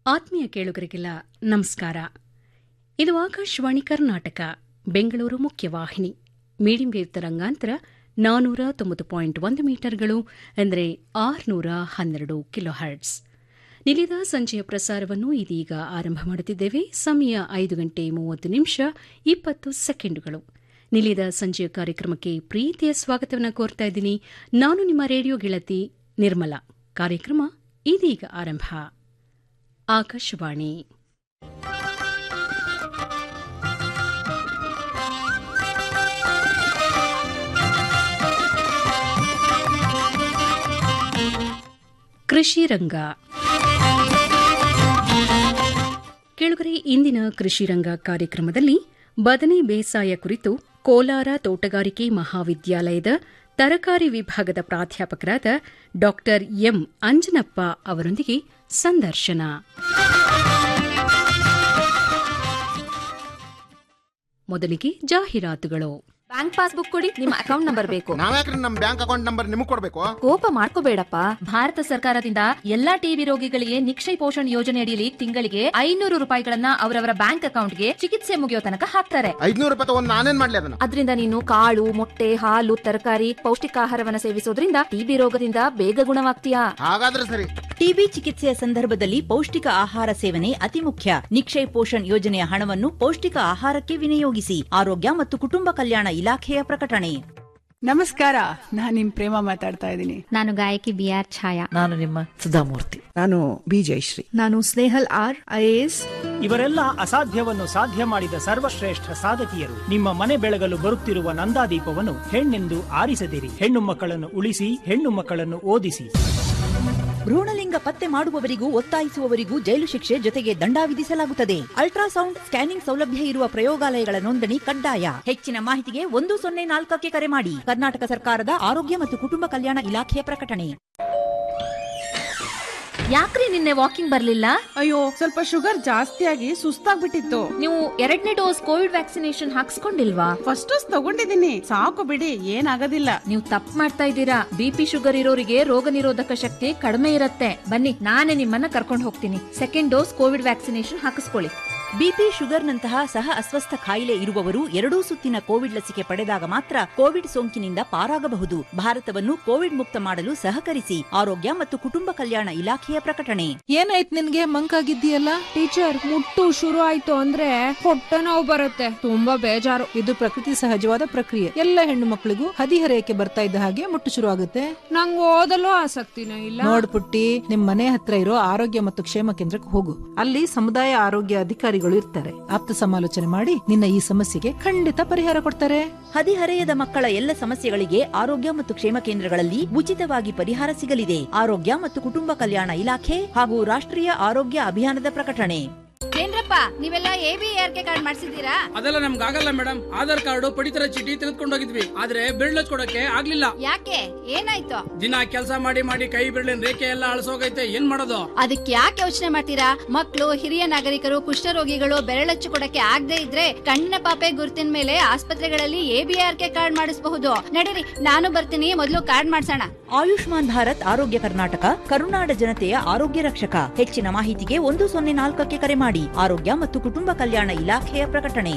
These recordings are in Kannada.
ಆತ್ಮೀಯ ಕೇಳುಗರಿಗೆಲ್ಲ ನಮಸ್ಕಾರ ಇದು ಆಕಾಶವಾಣಿ ಕರ್ನಾಟಕ ಬೆಂಗಳೂರು ಮುಖ್ಯವಾಹಿನಿ ಮೀಡಿಯಂ ವೇವ್ ತರಂಗಾಂತರ ನಾನೂರ ತೊಂಬತ್ತು ಪಾಯಿಂಟ್ ಒಂದು ಮೀಟರ್ಗಳು ಅಂದರೆ ಆರುನೂರ ಹನ್ನೆರಡು ಕಿಲೋ ಹರ್ಟ್ಸ್ ನಿಲಿದ ಸಂಜೆಯ ಪ್ರಸಾರವನ್ನು ಇದೀಗ ಆರಂಭ ಮಾಡುತ್ತಿದ್ದೇವೆ ಸಮಯ ಐದು ಗಂಟೆ ಮೂವತ್ತು ನಿಮಿಷ ಇಪ್ಪತ್ತು ಸೆಕೆಂಡುಗಳು ನಿಲಿದ ಸಂಜೆಯ ಕಾರ್ಯಕ್ರಮಕ್ಕೆ ಪ್ರೀತಿಯ ಸ್ವಾಗತವನ್ನು ಕೋರ್ತಾ ಇದ್ದೀನಿ ನಾನು ನಿಮ್ಮ ರೇಡಿಯೋ ಗೆಳತಿ ನಿರ್ಮಲಾ ಕಾರ್ಯಕ್ರಮ ಇದೀಗ ಆರಂಭ ಆಕಾಶವಾಣಿ ಕೃಷಿ ರಂಗ ಕೆಳಗರೆ ಇಂದಿನ ಕೃಷಿ ರಂಗ ಕಾರ್ಯಕ್ರಮದಲ್ಲಿ ಬದನೆ ಬೇಸಾಯ ಕುರಿತು ಕೋಲಾರ ತೋಟಗಾರಿಕೆ ಮಹಾವಿದ್ಯಾಲಯದ ತರಕಾರಿ ವಿಭಾಗದ ಪ್ರಾಧ್ಯಾಪಕರಾದ ಡಾ ಎಂ ಅಂಜನಪ್ಪ ಅವರೊಂದಿಗೆ ಸಂದರ್ಶನ ಮೊದಲಿಗೆ ಜಾಹೀರಾತುಗಳು ಬ್ಯಾಂಕ್ ಪಾಸ್ಬುಕ್ ಕೊಡಿ ನಿಮ್ಮ ಅಕೌಂಟ್ ನಂಬರ್ ಬೇಕು ನಾವ್ಯಾಕ್ರಿ ನಮ್ ಬ್ಯಾಂಕ್ ಅಕೌಂಟ್ ನಂಬರ್ ನಿಮಗ್ ಕೊಡ್ಬೇಕು ಕೋಪ ಮಾಡ್ಕೋಬೇಡಪ್ಪ ಭಾರತ ಸರ್ಕಾರದಿಂದ ಎಲ್ಲಾ ಟಿಬಿ ರೋಗಿಗಳಿಗೆ ನಿಕ್ಷಯ್ ಪೋಷಣ್ ಯೋಜನೆ ಅಡಿಯಲ್ಲಿ ತಿಂಗಳಿಗೆ ಐನೂರು ರೂಪಾಯಿಗಳನ್ನ ಅವರವರ ಬ್ಯಾಂಕ್ ಅಕೌಂಟ್ಗೆ ಚಿಕಿತ್ಸೆ ಮುಗಿಯೋ ತನಕ ಹಾಕ್ತಾರೆ ಐದ್ನೂರು ರೂಪಾಯಿ ತಗೊಂಡ್ ನಾನೇನ್ ಮಾಡ್ಲಿ ಅದನ್ನ ಅದರಿಂದ ನೀನು ಕಾಳು ಮೊಟ್ಟೆ ಹಾಲು ತರಕಾರಿ ಪೌಷ್ಟಿಕಾಹಾರವನ್ನ ಸೇವಿಸೋದ್ರಿಂದ ಟಿಬಿ ರೋಗದಿಂದ ಬೇಗ ಗುಣವಾಗ್ತೀಯಾ ಹಾಗಾದ್ರೆ ಸರಿ ಟಿಬಿ ಚಿಕಿತ್ಸೆಯ ಸಂದರ್ಭದಲ್ಲಿ ಪೌಷ್ಟಿಕ ಆಹಾರ ಸೇವನೆ ಅತಿ ಮುಖ್ಯ ನಿಕ್ಷಯ್ ಪೋಷಣ್ ಯೋಜನೆಯ ಹಣವನ್ನು ಪೌಷ್ಟಿಕ ಆಹಾರಕ್ಕೆ ವಿನಿಯೋಗಿಸಿ ಆರೋಗ್ಯ ಮತ್ತು ಕುಟುಂಬ ಕಲ್ಯಾಣ ಇಲಾಖೆಯ ಪ್ರಕಟಣೆ ನಮಸ್ಕಾರ ನಾನ್ ನಿಮ್ ಪ್ರೇಮ ಮಾತಾಡ್ತಾ ಇದ್ದೀನಿ ನಾನು ಗಾಯಕಿ ಬಿ ಆರ್ ಛಾಯಾ ನಾನು ನಿಮ್ಮ ಸುಧಾಮೂರ್ತಿ ನಾನು ಬಿ ಜಯಶ್ರೀ ನಾನು ಸ್ನೇಹಲ್ ಆರ್ ಐಎಎಸ್ ಇವರೆಲ್ಲ ಅಸಾಧ್ಯವನ್ನು ಸಾಧ್ಯ ಮಾಡಿದ ಸರ್ವಶ್ರೇಷ್ಠ ಸಾಧಕಿಯರು ನಿಮ್ಮ ಮನೆ ಬೆಳಗಲು ಬರುತ್ತಿರುವ ನಂದಾದೀಪವನ್ನು ಹೆಣ್ಣೆಂದು ಆರಿಸದಿರಿ ಹೆಣ್ಣು ಮಕ್ಕಳನ್ನು ಉಳಿಸಿ ಹೆಣ್ಣು ಮಕ್ಕಳನ್ನು ಓದಿಸಿ ಭ್ರೂಣಲಿಂಗ ಪತ್ತೆ ಮಾಡುವವರಿಗೂ ಒತ್ತಾಯಿಸುವವರಿಗೂ ಜೈಲು ಶಿಕ್ಷೆ ಜೊತೆಗೆ ದಂಡ ವಿಧಿಸಲಾಗುತ್ತದೆ ಅಲ್ಟ್ರಾಸೌಂಡ್ ಸ್ಕ್ಯಾನಿಂಗ್ ಸೌಲಭ್ಯ ಇರುವ ಪ್ರಯೋಗಾಲಯಗಳ ನೋಂದಣಿ ಕಡ್ಡಾಯ ಹೆಚ್ಚಿನ ಮಾಹಿತಿಗೆ ಒಂದು ಸೊನ್ನೆ ನಾಲ್ಕಕ್ಕೆ ಕರೆ ಮಾಡಿ ಕರ್ನಾಟಕ ಸರ್ಕಾರದ ಆರೋಗ್ಯ ಮತ್ತು ಕುಟುಂಬ ಕಲ್ಯಾಣ ಇಲಾಖೆಯ ಪ್ರಕಟಣೆ ಯಾಕ್ರಿ ನಿನ್ನೆ ವಾಕಿಂಗ್ ಬರ್ಲಿಲ್ಲ ಅಯ್ಯೋ ಸ್ವಲ್ಪ ಶುಗರ್ ಜಾಸ್ತಿ ಆಗಿ ಸುಸ್ತಾಗ್ಬಿಟ್ಟಿತ್ತು ನೀವು ಎರಡನೇ ಡೋಸ್ ಕೋವಿಡ್ ವ್ಯಾಕ್ಸಿನೇಷನ್ ಹಾಕ್ಸ್ಕೊಂಡಿಲ್ವಾ ಫಸ್ಟ್ ಡೋಸ್ ತಗೊಂಡಿದ್ದೀನಿ ಸಾಕು ಬಿಡಿ ಏನಾಗೋದಿಲ್ಲ ನೀವು ತಪ್ಪು ಮಾಡ್ತಾ ಇದ್ದೀರಾ ಬಿಪಿ ಶುಗರ್ ಇರೋರಿಗೆ ರೋಗ ನಿರೋಧಕ ಶಕ್ತಿ ಕಡಿಮೆ ಇರುತ್ತೆ ಬನ್ನಿ ನಾನೇ ನಿಮ್ಮನ್ನ ಕರ್ಕೊಂಡು ಹೋಗ್ತೀನಿ ಸೆಕೆಂಡ್ ಡೋಸ್ ಕೋವಿಡ್ ವ್ಯಾಕ್ಸಿನೇಷನ್ ಹಾಕಿಸ್ಕೊಳ್ಳಿ ಬಿಪಿ ಶುಗರ್ನಂತಹ ಸಹ ಅಸ್ವಸ್ಥ ಕಾಯಿಲೆ ಇರುವವರು ಎರಡೂ ಸುತ್ತಿನ ಕೋವಿಡ್ ಲಸಿಕೆ ಪಡೆದಾಗ ಮಾತ್ರ ಕೋವಿಡ್ ಸೋಂಕಿನಿಂದ ಪಾರಾಗಬಹುದು ಭಾರತವನ್ನು ಕೋವಿಡ್ ಮುಕ್ತ ಮಾಡಲು ಸಹಕರಿಸಿ ಆರೋಗ್ಯ ಮತ್ತು ಕುಟುಂಬ ಕಲ್ಯಾಣ ಇಲಾಖೆಯ ಪ್ರಕಟಣೆ ಏನಾಯ್ತು ನಿನ್ಗೆ ಮಂಕಾಗಿದ್ದೀಯಲ್ಲ ಟೀಚರ್ ಮುಟ್ಟು ಶುರು ಆಯ್ತು ಅಂದ್ರೆ ಹೊಟ್ಟೆ ನೋವು ಬರುತ್ತೆ ತುಂಬಾ ಬೇಜಾರು ಇದು ಪ್ರಕೃತಿ ಸಹಜವಾದ ಪ್ರಕ್ರಿಯೆ ಎಲ್ಲ ಹೆಣ್ಣು ಮಕ್ಕಳಿಗೂ ಹದಿಹರೆಯಕ್ಕೆ ಬರ್ತಾ ಇದ್ದ ಹಾಗೆ ಮುಟ್ಟು ಶುರು ಆಗುತ್ತೆ ನಂಗೆ ಓದಲು ಆಸಕ್ತಿನೇ ಇಲ್ಲ ನೋಡ್ಪುಟ್ಟಿ ನಿಮ್ ಮನೆ ಹತ್ರ ಇರೋ ಆರೋಗ್ಯ ಮತ್ತು ಕ್ಷೇಮ ಕೇಂದ್ರಕ್ಕೆ ಹೋಗು ಅಲ್ಲಿ ಸಮುದಾಯ ಆರೋಗ್ಯ ಅಧಿಕಾರಿಗಳು ಇರ್ತಾರೆ ಆಪ್ತ ಸಮಾಲೋಚನೆ ಮಾಡಿ ನಿನ್ನ ಈ ಸಮಸ್ಯೆಗೆ ಖಂಡಿತ ಪರಿಹಾರ ಕೊಡ್ತಾರೆ ಹದಿಹರೆಯದ ಮಕ್ಕಳ ಎಲ್ಲ ಸಮಸ್ಯೆಗಳಿಗೆ ಆರೋಗ್ಯ ಮತ್ತು ಕ್ಷೇಮ ಕೇಂದ್ರಗಳಲ್ಲಿ ಉಚಿತವಾಗಿ ಪರಿಹಾರ ಸಿಗಲಿದೆ ಆರೋಗ್ಯ ಮತ್ತು ಕುಟುಂಬ ಕಲ್ಯಾಣ ಇಲಾಖೆ ಹಾಗೂ ರಾಷ್ಟ್ರೀಯ ಆರೋಗ್ಯ ಅಭಿಯಾನದ ಪ್ರಕಟಣೆ ಏನ್ರಪ್ಪ ನೀವೆಲ್ಲ A B R K card ಮಾಡ್ಸಿದ್ದೀರಾ ಅದೆಲ್ಲ ನಮ್ಗೆ ಆಗಲ್ಲ ಮೇಡಮ್ ಆಧಾರ್ ಕಾರ್ಡ್ ಪಡಿತರ ಚೀಟಿ ತೆಗೆದುಕೊಂಡು ಹೋಗಿದ್ವಿ ಆದ್ರೆ ಬಿರ್ಳ ಕೊಡಕ್ಕೆ ಆಗ್ಲಿಲ್ಲ ಯಾಕೆ ಏನಾಯ್ತು ದಿನ ಕೆಲಸ ಮಾಡಿ ಮಾಡಿ ಕೈ ಬಿರ್ಲಿನ ರೇಖೆ ಎಲ್ಲ ಅಳಸೋಗೈತೆ ಏನ್ ಮಾಡೋದು ಅದಕ್ಕೆ ಯಾಕೆ ಯೋಚನೆ ಮಾಡ್ತೀರಾ ಮಕ್ಕಳು ಹಿರಿಯ ನಾಗರಿಕರು ಕುಷ್ಠರೋಗಿಗಳು ಬೆರಳಚ್ಚು ಕೊಡಕ್ಕೆ ಆಗದೆ ಇದ್ರೆ ಕಣ್ಣಿನ ಪಾಪೆ ಗುರುತಿನ ಮೇಲೆ ಆಸ್ಪತ್ರೆಗಳಲ್ಲಿ A B R K card ಮಾಡಿಸಬಹುದು ನಡೀರಿ ನಾನು ಬರ್ತೀನಿ ಮೊದಲು ಕಾರ್ಡ್ ಮಾಡ್ಸೋಣ ಆಯುಷ್ಮಾನ್ ಭಾರತ್ ಆರೋಗ್ಯ ಕರ್ನಾಟಕ ಕರುನಾಡ ಜನತೆಯ ಆರೋಗ್ಯ ರಕ್ಷಕ ಹೆಚ್ಚಿನ ಮಾಹಿತಿಗೆ ಒಂದು ಸೊನ್ನೆ ನಾಲ್ಕಕ್ಕೆ ಕರೆ ಮಾಡಿ ಆರೋಗ್ಯ ಮತ್ತು ಕುಟುಂಬ ಕಲ್ಯಾಣ ಇಲಾಖೆಯ ಪ್ರಕಟಣೆ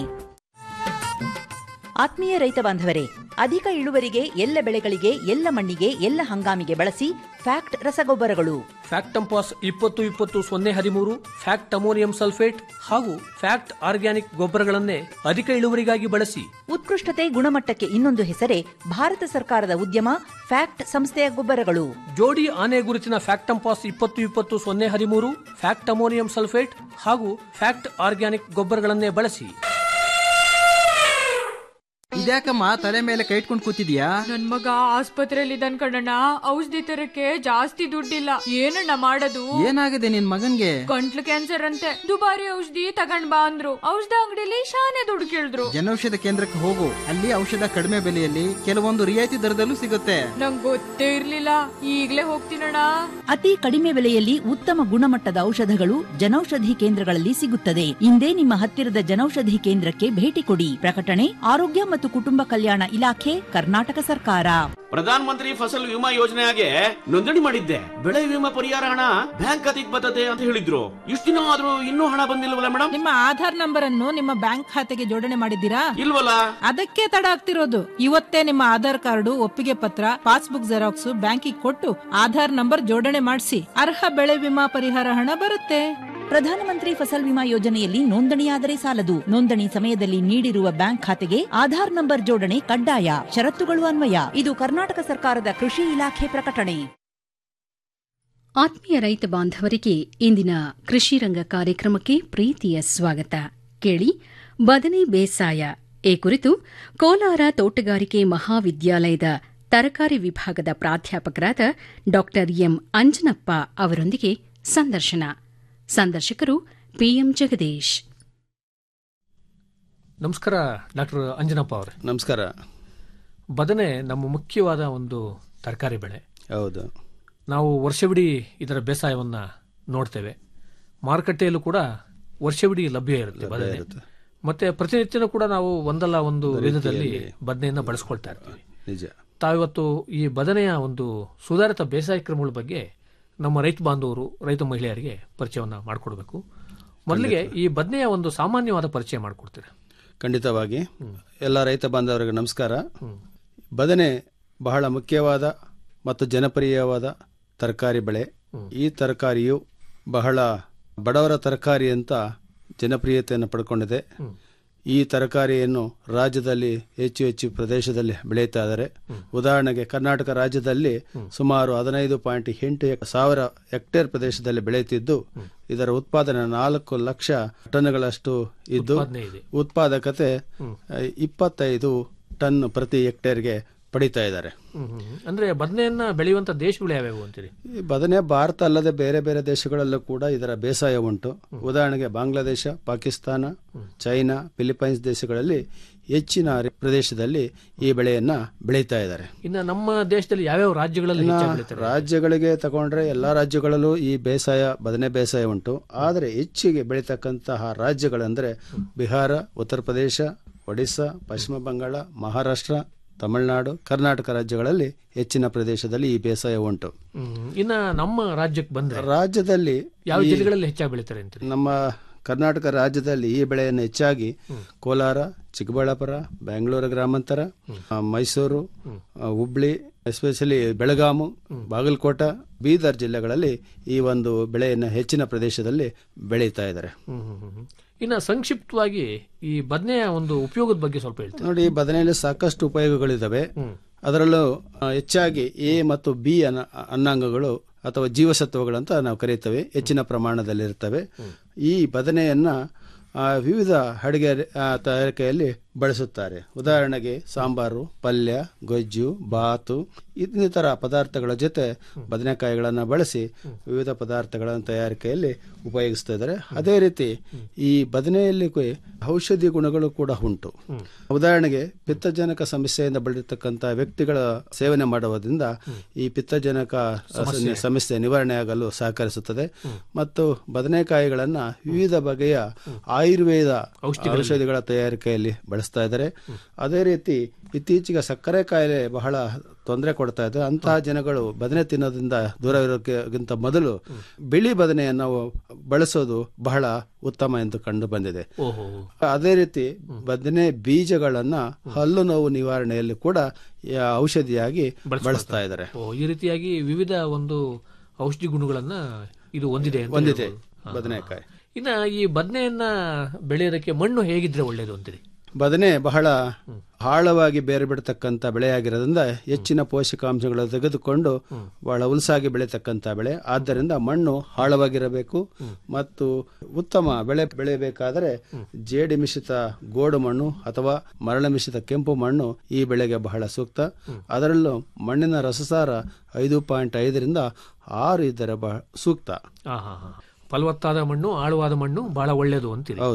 ಆತ್ಮೀಯ ರೈತ ಬಾಂಧವರೇ ಅಧಿಕ ಇಳುವರಿಗೆ ಎಲ್ಲ ಬೆಳೆಗಳಿಗೆ ಎಲ್ಲ ಮಣ್ಣಿಗೆ ಎಲ್ಲ ಹಂಗಾಮಿಗೆ ಬಳಸಿ ಫ್ಯಾಕ್ಟ್ ರಸಗೊಬ್ಬರಗಳು ಫ್ಯಾಕ್ಟಂಪಾಸ್ ಇಪ್ಪತ್ತು ಇಪ್ಪತ್ತು ಸೊನ್ನೆ ಹದಿಮೂರು ಫ್ಯಾಕ್ಟ್ ಅಮೋನಿಯಂ ಸಲ್ಫೇಟ್ ಹಾಗೂ ಫ್ಯಾಕ್ಟ್ ಆರ್ಗ್ಯಾನಿಕ್ ಗೊಬ್ಬರಗಳನ್ನೇ ಅಧಿಕ ಇಳುವರಿಗಾಗಿ ಬಳಸಿ ಉತ್ಕೃಷ್ಟತೆ ಗುಣಮಟ್ಟಕ್ಕೆ ಇನ್ನೊಂದು ಹೆಸರೇ ಭಾರತ ಸರ್ಕಾರದ ಉದ್ಯಮ ಫ್ಯಾಕ್ಟ್ ಸಂಸ್ಥೆಯ ಗೊಬ್ಬರಗಳು ಜೋಡಿ ಆನೆ ಗುರುತಿನ ಫ್ಯಾಕ್ಟಂಪಾಸ್ ಇಪ್ಪತ್ತು ಇಪ್ಪತ್ತು ಸೊನ್ನೆ ಹದಿಮೂರು ಫ್ಯಾಕ್ಟ್ ಅಮೋನಿಯಂ ಸಲ್ಫೇಟ್ ಹಾಗೂ ಫ್ಯಾಕ್ಟ್ ಆರ್ಗ್ಯಾನಿಕ್ ಗೊಬ್ಬರಗಳನ್ನೇ ಬಳಸಿ ಇದ್ಯಾಕಮ್ಮ ತಲೆ ಮೇಲೆ ಕೈ ಇಟ್ಕೊಂಡು ಕೂತಿದ್ಯಾ ನನ್ ಮಗ ಆಸ್ಪತ್ರೆಯಲ್ಲಿ ಇದ್ದಾನ್ ಕಣಣ್ಣ ಔಷಧಿ ತರಕ್ಕೆ ಜಾಸ್ತಿ ದುಡ್ಡಿಲ್ಲ ಏನಣ್ಣ ಮಾಡೋದು ಏನಾಗಿದೆ ನಿನ್ ಮಗನ್ಗೆ ಗಂಟ್ಲು ಕ್ಯಾನ್ಸರ್ ಅಂತೆ ದುಬಾರಿ ಔಷಧಿ ತಗೊಂಡ್ ಬಾ ಅಂದ್ರು ಔಷಧ ಅಂಗಡಿಲಿ ಶಾನೆ ದುಡ್ಡು ಕೇಳಿದ್ರು ಜನೌಷಧ ಕೇಂದ್ರಕ್ಕೆ ಹೋಗು ಅಲ್ಲಿ ಔಷಧ ಕಡಿಮೆ ಬೆಲೆಯಲ್ಲಿ ಕೆಲವೊಂದು ರಿಯಾಯಿತಿ ದರದಲ್ಲೂ ಸಿಗುತ್ತೆ ನಂಗ್ ಗೊತ್ತೇ ಇರ್ಲಿಲ್ಲ ಈಗ್ಲೇ ಹೋಗ್ತೀನಣ್ಣ ಅತಿ ಕಡಿಮೆ ಬೆಲೆಯಲ್ಲಿ ಉತ್ತಮ ಗುಣಮಟ್ಟದ ಔಷಧಗಳು ಜನೌಷಧಿ ಕೇಂದ್ರಗಳಲ್ಲಿ ಸಿಗುತ್ತದೆ ಇಂದೇ ನಿಮ್ಮ ಹತ್ತಿರದ ಜನೌಷಧಿ ಕೇಂದ್ರಕ್ಕೆ ಭೇಟಿ ಕೊಡಿ ಪ್ರಕಟಣೆ ಆರೋಗ್ಯ ಮತ್ತು ಕುಟುಂಬ ಕಲ್ಯಾಣ ಇಲಾಖೆ ಕರ್ನಾಟಕ ಸರ್ಕಾರ ಪ್ರಧಾನ ಮಂತ್ರಿ ಫಸಲ್ ವಿಮಾ ಯೋಜನೆಗೆ ನೋಂದಣಿ ಮಾಡಿದ್ದೆ ಬೆಳೆ ವಿಮಾ ಪರಿಹಾರ ಹಣ ಬ್ಯಾಂಕ್ ಖಾತೆಗೆ ಬರ್ತದೆ ಅಂತ ಹೇಳಿದ್ರು ಇಷ್ಟು ದಿನ ಆದ್ರೂ ಇನ್ನೂ ಹಣ ಬಂದಿಲ್ವಲ್ಲ ಮೇಡಮ್ ನಿಮ್ಮ ಆಧಾರ್ ನಂಬರ್ ಅನ್ನು ನಿಮ್ಮ ಬ್ಯಾಂಕ್ ಖಾತೆಗೆ ಜೋಡಣೆ ಮಾಡಿದ್ದೀರಾ ಇಲ್ವಲ್ಲ ಅದಕ್ಕೆ ತಡ ಆಗ್ತಿರೋದು ಇವತ್ತೇ ನಿಮ್ಮ ಆಧಾರ್ ಕಾರ್ಡು ಒಪ್ಪಿಗೆ ಪತ್ರ ಪಾಸ್ಬುಕ್ ಜೆರಾಕ್ಸ್ ಬ್ಯಾಂಕಿಗೆ ಕೊಟ್ಟು ಆಧಾರ್ ನಂಬರ್ ಜೋಡಣೆ ಮಾಡಿಸಿ ಅರ್ಹ ಬೆಳೆ ವಿಮಾ ಪರಿಹಾರ ಹಣ ಬರುತ್ತೆ ಪ್ರಧಾನಮಂತ್ರಿ ಫಸಲ್ ವಿಮಾ ಯೋಜನೆಯಲ್ಲಿ ನೋಂದಣಿಯಾದರೆ ಸಾಲದು ನೋಂದಣಿ ಸಮಯದಲ್ಲಿ ನೀಡಿರುವ ಬ್ಯಾಂಕ್ ಖಾತೆಗೆ ಆಧಾರ್ ನಂಬರ್ ಜೋಡಣೆ ಕಡ್ಡಾಯ ಷರತ್ತುಗಳು ಅನ್ವಯ ಇದು ಕರ್ನಾಟಕ ಸರ್ಕಾರದ ಕೃಷಿ ಇಲಾಖೆ ಪ್ರಕಟಣೆ ಆತ್ಮೀಯ ರೈತ ಬಾಂಧವರಿಗೆ ಇಂದಿನ ಕೃಷಿ ರಂಗ ಕಾರ್ಯಕ್ರಮಕ್ಕೆ ಪ್ರೀತಿಯ ಸ್ವಾಗತ ಕೇಳಿ ಬದನೆ ಬೇಸಾಯ ಈ ಕುರಿತು ಕೋಲಾರ ತೋಟಗಾರಿಕೆ ಮಹಾವಿದ್ಯಾಲಯದ ತರಕಾರಿ ವಿಭಾಗದ ಪ್ರಾಧ್ಯಾಪಕರಾದ ಡಾ ಎಂ ಅಂಜನಪ್ಪ ಅವರೊಂದಿಗೆ ಸಂದರ್ಶನ ಸಂದರ್ಶಕರು ಪಿಎಂ ಜಗದೀಶ್ ನಮಸ್ಕಾರ ಡಾಕ್ಟರ್ ಅಂಜನಪ್ಪ ಅವರೇ ನಮಸ್ಕಾರ ಬದನೆ ನಮ್ಮ ಮುಖ್ಯವಾದ ಒಂದು ತರಕಾರಿ ಬೆಳೆ ಹೌದು ನಾವು ವರ್ಷವಿಡೀ ಇದರ ಬೇಸಾಯವನ್ನ ನೋಡ್ತೇವೆ ಮಾರುಕಟ್ಟೆಯಲ್ಲೂ ಕೂಡ ವರ್ಷವಿಡೀ ಲಭ್ಯ ಇರುತ್ತೆ ಲಭ್ಯ ಬದನೆ ಇರುತ್ತೆ. ಮತ್ತೆ ಪ್ರತಿನಿತ್ಯನೂ ಕೂಡ ನಾವು ಒಂದಲ್ಲ ಒಂದು ಒಂದು ವಿಧದಲ್ಲಿ ರೀತಿಯಲ್ಲಿ. ಬದನೆಯನ್ನ ಬಳಸ್ಕೊಳ್ತಾ ಇರ್ತೀವಿ ನಿಜ ತಾವಿವತ್ತು ಈ ಬದನೆಯ ಒಂದು ಸುಧಾರಿತ ಬೇಸಾಯ ಕ್ರಮಗಳ ಬಗ್ಗೆ ನಮ್ಮ ರೈತ ಬಾಂಧವರು ರೈತ ಮಹಿಳೆಯರಿಗೆ ಪರಿಚಯವನ್ನ ಮಾಡಿಕೊಡ್ಬೇಕು ಮೊದಲಿಗೆ ಈ ಬದನೆಯ ಒಂದು ಸಾಮಾನ್ಯವಾದ ಪರಿಚಯ ಮಾಡಿಕೊಡ್ತೀರಾ ಖಂಡಿತವಾಗಿ ಎಲ್ಲ ರೈತ ಬಾಂಧವರಿಗೆ ನಮಸ್ಕಾರ ಬದನೆ ಬಹಳ ಮುಖ್ಯವಾದ ಮತ್ತು ಜನಪ್ರಿಯವಾದ ತರಕಾರಿ ಬೆಳೆ ಈ ತರಕಾರಿಯು ಬಹಳ ಬಡವರ ತರಕಾರಿ ಅಂತ ಜನಪ್ರಿಯತೆಯನ್ನು ಪಡ್ಕೊಂಡಿದೆ ಈ ತರಕಾರಿಯನ್ನು ರಾಜ್ಯದಲ್ಲಿ ಹೆಚ್ಚು ಹೆಚ್ಚು ಪ್ರದೇಶದಲ್ಲಿ ಬೆಳೆಯುತ್ತಾ ಇದ್ದಾರೆ ಉದಾಹರಣೆಗೆ ಕರ್ನಾಟಕ ರಾಜ್ಯದಲ್ಲಿ ಸುಮಾರು ಹದಿನೈದು ಪಾಯಿಂಟ್ ಎಂಟು ಎಕ್- ಸಾವಿರ ಹೆಕ್ಟೇರ್ ಪ್ರದೇಶದಲ್ಲಿ ಬೆಳೆಯುತ್ತಿದ್ದು ಇದರ ಉತ್ಪಾದನೆ ನಾಲ್ಕು ಲಕ್ಷ ಟನ್ಗಳಷ್ಟು ಇದ್ದು ಉತ್ಪಾದನೆ ಇದೆ. ಉತ್ಪಾದಕತೆ ಅಹ್, ಇಪ್ಪತ್ತೈದು ಟನ್ ಪ್ರತಿ ಹೆಕ್ಟೇರ್ಗೆ ಪಡಿತಾ ಇದ್ದಾರೆ ಹ್ಮ್, ಹ್ಮ್, ಹ್ಮ್. ಅಂದ್ರೆ ಬದನೆಯನ್ನ ಬೆಳೆಯುವಂತ ದೇಶಗಳು ಯಾವ್ಯಾವು ಅಂತೀರಿ ಈ ಬದನೆ ಭಾರತ ಅಲ್ಲದೆ ಬೇರೆ ಬೇರೆ ದೇಶಗಳಲ್ಲೂ ಕೂಡ ಇದರ ಬೇಸಾಯ ಉಂಟು ಉದಾಹರಣೆಗೆ ಬಾಂಗ್ಲಾದೇಶ ಪಾಕಿಸ್ತಾನ ಚೈನಾ ಫಿಲಿಪೈನ್ಸ್ ದೇಶಗಳಲ್ಲಿ ಹೆಚ್ಚಿನ ರಿ- ಪ್ರದೇಶದಲ್ಲಿ ಈ ಬೆಳೆಯನ್ನ ಬೆಳೀತಾ ಇದ್ದಾರೆ ಇನ್ನು ನಮ್ಮ ದೇಶದಲ್ಲಿ ಯಾವ್ಯಾವ ರಾಜ್ಯಗಳಲ್ಲಿ ಇನ್ನ ಹೆಚ್ಚಾಗಿ ಬೆಳೀತಾರೆ ರಾಜ್ಯಗಳಿಗೆ ತಗೊಂಡ್ರೆ ಎಲ್ಲಾ ರಾಜ್ಯಗಳಲ್ಲೂ ಈ ಬೇಸಾಯ ಬದನೆ ಬೇಸಾಯ ಉಂಟು ಆದರೆ ಹೆಚ್ಚಿಗೆ ಬೆಳೀತಕ್ಕಂತಹ ರಾಜ್ಯಗಳೆಂದರೆ ಬಿಹಾರ ಉತ್ತರ ಪ್ರದೇಶ ಒಡಿಶಾ ಪಶ್ಚಿಮ ಬಂಗಾಳ ಮಹಾರಾಷ್ಟ್ರ ತಮಿಳುನಾಡು ಕರ್ನಾಟಕ ರಾಜ್ಯಗಳಲ್ಲಿ ಹೆಚ್ಚಿನ ಪ್ರದೇಶದಲ್ಲಿ ಈ ಬೇಸಾಯ ಉಂಟು ಹ್ಮ್. ಇನ್ನ ನಮ್ಮ ರಾಜ್ಯಕ್ಕೆ ಬಂದ್ರೆ ರಾಜ್ಯದಲ್ಲಿ ಯಾವ ಈ- ಜಿಲ್ಲೆಗಳಲ್ಲಿ ಹೆಚ್ಚಾಗಿ ಬೆಳೀತಾರೆ ಅಂತೀರಿ ನಮ್ಮ ಕರ್ನಾಟಕ ರಾಜ್ಯದಲ್ಲಿ ಈ ಬೆಳೆಯನ್ನು ಹೆಚ್ಚಾಗಿ ಕೋಲಾರ ಚಿಕ್ಕಬಳ್ಳಾಪುರ ಬೆಂಗಳೂರು ಗ್ರಾಮಾಂತರ ಆ, ಮೈಸೂರು ಆ, ಹುಬ್ಳಿ ಎಸ್ಪೆಷಲಿ ಬೆಳಗಾಮು ಬಾಗಲಕೋಟ ಬೀದರ್ ಜಿಲ್ಲೆಗಳಲ್ಲಿ ಈ ಒಂದು ಬೆಳೆಯನ್ನು ಹೆಚ್ಚಿನ ಪ್ರದೇಶದಲ್ಲಿ ಬೆಳೀತಾ ಇದ್ದಾರೆ ಹ್ಮ್, ಹ್ಮ್, ಹ್ಮ್, ಹ್ಮ್. ಇನ್ನ ಸಂಕ್ಷಿಪ್ತವಾಗಿ ಈ ಬದನೆಯ ಒಂದು ಉಪಯೋಗದ ಬಗ್ಗೆ ಸ್ವಲ್ಪ ಹೇಳ್ತೀವಿ ನೋಡಿ ಬದನೆಯಲ್ಲಿ ಸಾಕಷ್ಟು ಉಪಯೋಗಗಳಿದ್ದಾವೆ ಅದರಲ್ಲೂ ಆ, ಹೆಚ್ಚಾಗಿ ಎ ಮತ್ತು ಬಿ ಅನ್ನ ಅನ್ನಾಂಗಗಳು ಅಥವಾ ಜೀವಸತ್ವಗಳಂತ ನಾವು ಕರೀತೇವೆ ಹೆಚ್ಚಿನ ಪ್ರಮಾಣದಲ್ಲಿರ್ತವೆ ಈ ಬದನೆಯನ್ನ ಆ, ವಿವಿಧ ಅಡುಗೆ ಆ, ತಯಾರಿಕೆಯಲ್ಲಿ ಬಳಸುತ್ತಾರೆ ಉದಾಹರಣೆಗೆ ಸಾಂಬಾರು ಪಲ್ಯ ಗೊಜ್ಜು ಬಾತು ಇನ್ನಿತರ ಪದಾರ್ಥಗಳ ಜೊತೆ ಬದನೆಕಾಯಿಗಳನ್ನು ಬಳಸಿ ವಿವಿಧ ಪದಾರ್ಥಗಳ ತಯಾರಿಕೆಯಲ್ಲಿ ಉಪಯೋಗಿಸ್ತಾ ಇದ್ದಾರೆ ಅದೇ ರೀತಿ ಈ ಬದನೆಯಲ್ಲಿ ಕು- ಔಷಧಿ ಗುಣಗಳು ಕೂಡ ಉಂಟು ಉದಾಹರಣೆಗೆ ಪಿತ್ತಜನಕ ಸಮಸ್ಯೆಯಿಂದ ಬಳಲಿರ್ತಕ್ಕಂಥ ವ್ಯಕ್ತಿಗಳ ಸೇವನೆ ಮಾಡುವುದರಿಂದ ಈ ಪಿತ್ತಜನಕ ಸಮಸ್ಯೆ. ಸಮಸ್ಯೆ ನಿವಾರಣೆಯಾಗಲು ಸಹಕರಿಸುತ್ತದೆ ಮತ್ತು ಬದನೆಕಾಯಿಗಳನ್ನ ವಿವಿಧ ಬಗೆಯ ಆಯುರ್ವೇದ ಔಷಧಿಗಳಲ್ಲಿ. ಔಷಧಿಗಳ ತಯಾರಿಕೆಯಲ್ಲಿ ಬಳಸ್ತಾ ಇದ್ದಾರೆ ಅದೇ ರೀತಿ ಇತ್ತೀಚೆಗೆ ಸಕ್ಕರೆ ಕಾಯಿಲೆ ಬಹಳ ತೊಂದರೆ ಕೊಡ್ತಾ ಇದೆ ಅಂತಹ ಜನಗಳು ಬದನೆ ತಿನ್ನೋದ್ರಿಂದ ದೂರ ಇರೋಕ್ಕಿಂತ ಮೊದಲು ಬಿಳಿ ಬದನೆಯನ್ನು ನಾವು ಬಳಸೋದು ಬಹಳ ಉತ್ತಮ ಎಂದು ಕಂಡು ಬಂದಿದೆ ಓಹೋ ಅದೇ ರೀತಿ ಬದನೆ ಬೀಜಗಳನ್ನ ಹಲ್ಲು ನೋವು ನಿವಾರಣೆಯಲ್ಲಿ ಕೂಡ ಈ ಔಷಧಿಯಾಗಿ ಬಳಸ್ತಾ ಇದ್ದಾರೆ ಓ ಈ ರೀತಿಯಾಗಿ ವಿವಿಧ ಒಂದು ಔಷಧಿ ಗುಣಗಳನ್ನ ಇದು ಹೊಂದಿದೆ ಅಂತ ಹೊಂದಿದೆ ಹೇಳ್ಬೋದು. ಹಾ, ಬದನೆಕಾಯಿ ಹಾ. ಇನ್ನ ಈ ಬದನೆಯನ್ನ ಬೆಳೆಯೋದಕ್ಕೆ ಮಣ್ಣು ಹೇಗಿದ್ರೆ ಒಳ್ಳೇದು ಅಂತೀರಿ ಬದನೆ ಬಹಳ ಆಳವಾಗಿ ಬೇರೆ ಬಿಡತಕ್ಕಂಥ ಬೆಳೆಯಾಗಿರೋದ್ರಿಂದ ಹೆಚ್ಚಿನ ಪೋಷಕಾಂಶಗಳು ತೆಗೆದುಕೊಂಡು ಬಹಳ ಉಲ್ಸಾಗಿ ಬೆಳೆತಕ್ಕಂಥ ಬೆಳೆ ಆದ್ದರಿಂದ ಮಣ್ಣು ಆಳವಾಗಿರಬೇಕು ಮತ್ತು ಉತ್ತಮ ಬೆಳೆ ಬೆಳೆಯಬೇಕಾದರೆ ಜೇಡಿ ಮಿಶ್ರಿತ ಗೋಡು ಮಣ್ಣು ಅಥವಾ ಮರಳ ಮಿಶ್ರಿತ ಕೆಂಪು ಮಣ್ಣು ಈ ಬೆಳೆಗೆ ಬಹಳ ಸೂಕ್ತ ಅದರಲ್ಲೂ ಮಣ್ಣಿನ ರಸಸಾರ ಐದು ಪಾಯಿಂಟ್ ಐದರಿಂದ ಆರು ಇದ್ದರೆ ಬಹಳ ಸೂಕ್ತ ಹಾ ಹಾ ಹಾ ಫಲವತ್ತಾದ ಮಣ್ಣು ಆಳವಾದ ಮಣ್ಣು ಬಹಳ ಒಳ್ಳೇದು ಅಂತೀರಿ ಹೌದು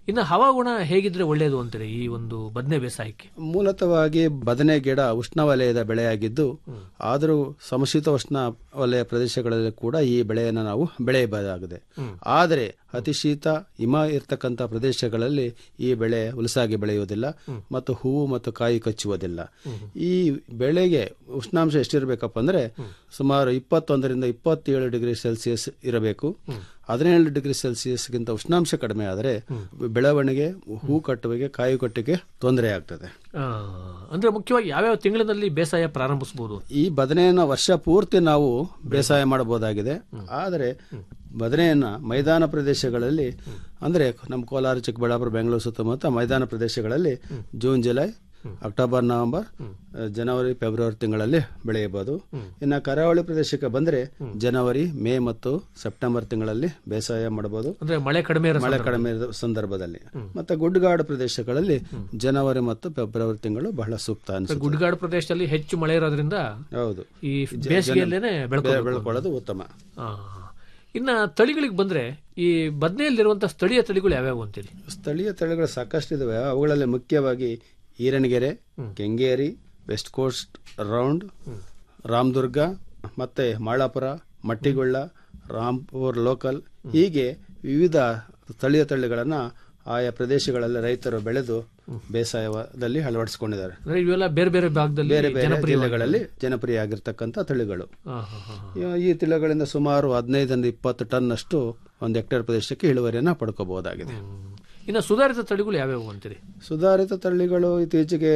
ಇನ್ನು ಹವಾಗುಣ ಹೇಗಿದ್ರೆ ಒಳ್ಳೆಯದು ಅಂತೀರಿ ಈ ಒಂದು ಬದನೆ ಬೇಸಾಯಕ್ಕೆ ಮೂಲತಃವಾಗಿ ಬದನೆ ಗಿಡ ಉಷ್ಣವಲಯದ ಬೆಳೆಯಾಗಿದ್ದು ಆದರೂ ಸಮಶೀತೋಷ್ಣ ವಲಯ ಪ್ರದೇಶಗಳಲ್ಲಿ ಕೂಡ ಈ ಬೆಳೆಯನ್ನು ನಾವು ಬೆಳೆಯಬಹುದಾಗಿದೆ ಆದರೆ ಅತಿ ಶೀತ ಹಿಮ ಇರ್ತಕ್ಕಂಥ ಪ್ರದೇಶಗಳಲ್ಲಿ ಈ ಬೆಳೆ ಉಲಸಾಗಿ ಬೆಳೆಯುವುದಿಲ್ಲ ಮತ್ತು ಹೂವು ಮತ್ತು ಕಾಯಿ ಕಚ್ಚುವುದಿಲ್ಲ ಈ ಬೆಳೆಗೆ ಉಷ್ಣಾಂಶ ಎಷ್ಟಿರಬೇಕಪ್ಪ ಅಂದ್ರೆ ಸುಮಾರು ಇಪ್ಪತ್ತೊಂದರಿಂದ ಇಪ್ಪತ್ತೇಳು ಡಿಗ್ರಿ ಸೆಲ್ಸಿಯಸ್ ಇರಬೇಕು ಹದಿನೇಳು ಡಿಗ್ರಿ ಸೆಲ್ಸಿಯಸ್ಗಿಂತ ಉಷ್ಣಾಂಶ ಕಡಿಮೆ ಆದರೆ ಬೆಳವಣಿಗೆ ಹೂ ಕಟ್ಟುವಿಕೆ ಕಾಯಿ ಕಟ್ಟಿಗೆ ತೊಂದರೆ ಆಗ್ತದೆ ಆ, ಅಂದ್ರೆ ಮುಖ್ಯವಾಗಿ ಯಾವ್ಯಾವ ತಿಂಗಳಿನಲ್ಲಿ ಬೇಸಾಯ ಪ್ರಾರಂಭಿಸಬಹುದು ಈ ಬದನೆಯನ್ನ ವರ್ಷ ಪೂರ್ತಿ ನಾವು ಬೇಸಾಯ ಮಾಡಬಹುದಾಗಿದೆ ಆದರೆ ಬದನೆಯನ್ನ ಮೈದಾನ ಪ್ರದೇಶಗಳಲ್ಲಿ ಅಂದ್ರೆ ನಮ್ಮ ಕೋಲಾರ ಚಿಕ್ಕಬಳ್ಳಾಪುರ ಬೆಂಗಳೂರು ಸುತ್ತಮುತ್ತ ಮೈದಾನ ಪ್ರದೇಶಗಳಲ್ಲಿ ಜೂನ್ ಜುಲೈ ಅಕ್ಟೋಬರ್ ನವೆಂಬರ್ ಜನವರಿ ಫೆಬ್ರವರಿ ತಿಂಗಳಲ್ಲಿ ಬೆಳೆಯಬಹುದು ಇನ್ನು ಕರಾವಳಿ ಪ್ರದೇಶಕ್ಕೆ ಬಂದ್ರೆ ಜನವರಿ ಮೇ ಮತ್ತು ಸೆಪ್ಟೆಂಬರ್ ತಿಂಗಳಲ್ಲಿ ಬೇಸಾಯ ಮಾಡಬಹುದು ಅಂದ್ರೆ ಮಳೆ ಕಡಿಮೆ ಇರೋ ಮಳೆ ಸಂದರ್ಭ. ಕಡಿಮೆ ಇರೋ ಸಂದರ್ಭದಲ್ಲಿ ಮತ್ತೆ ಗುಡ್ಡಗಾಡು ಪ್ರದೇಶಗಳಲ್ಲಿ ಜನವರಿ ಮತ್ತು ಫೆಬ್ರವರಿ ತಿಂಗಳು ಬಹಳ ಸೂಕ್ತ ಅನ್ಸುತ್ತೆ ಗುಡ್ಗಾಡು ಪ್ರದೇಶದಲ್ಲಿ ಹೆಚ್ಚು ಮಳೆ ಇರೋದ್ರಿಂದ ಹೌದು ಈ ಜ- ಬೇಸಿಗೆಯಲ್ಲೇನೆ ಜನ- ಬೆಳ್ಕೊಬೇಕು. ಬೆಳ್ಕೊಳ್ಳೋದು ಉತ್ತಮ ಆ. ಇನ್ನ ತಳಿಗಳಿಗೆ ಬಂದ್ರೆ ಈ ಬದನೆಯಲ್ಲಿರುವಂತಹ ಸ್ಥಳೀಯ ತಳಿಗಳು ಯಾವ್ಯಾವು ಅಂತೀರಿ ಸ್ಥಳೀಯ ತಳಿಗಳು ಸಾಕಷ್ಟು ಇದಾವೆ ಅವುಗಳಲ್ಲಿ ಮುಖ್ಯವಾಗಿ Eeranagere Kengeri west coast round Ramadurga ಮತ್ತೆ ಮಾಳಾಪುರ ಮಟ್ಟಿಗೊಳ್ಳ ರಾಂಪುರ್ ಲೋಕಲ್ ಹೀಗೆ ವಿವಿಧ ಸ್ಥಳೀಯ ತಳಿಗಳನ್ನ ಆಯಾ ಪ್ರದೇಶಗಳಲ್ಲಿ ರೈತರು ಬೆಳೆದು ಬೇಸಾಯದಲ್ಲಿ ಅಳವಡಿಸಿಕೊಂಡಿದ್ದಾರೆ ಅಂದ್ರೆ ಇವೆಲ್ಲ ಬೇರೆ ಬೇರೆ ಭಾಗದಲ್ಲಿ ಬೇರೆ ಬೇರೆ ಜನಪ್ರಿಯವಾಗಿ- ಜಿಲ್ಲೆಗಳಲ್ಲಿ ಜನಪ್ರಿಯ ಆಗಿರ್ತಕ್ಕಂಥ ತಳಿಗಳು ಆ, ಹಾ, ಹಾ, ಹಾ. ಈ- ಈ ತಳಿಗಳಿಂದ ಸುಮಾರು ಹದಿನೈದರಿಂದ ಇಪ್ಪತ್ತು ಟನ್ ಅಷ್ಟು ಒಂದು ಹೆಕ್ಟೇರ್ ಪ್ರದೇಶಕ್ಕೆ ಇಳುವರಿಯನ್ನ ಪಡ್ಕೋಬಹುದಾಗಿದೆ ಇನ್ನು ಸುಧಾರಿತ ತಳಿಗಳು ಯಾವ್ಯಾವು ಅಂತೀರಿ ಸುಧಾರಿತ ತಳಿಗಳು ಇತ್ತೀಚೆಗೆ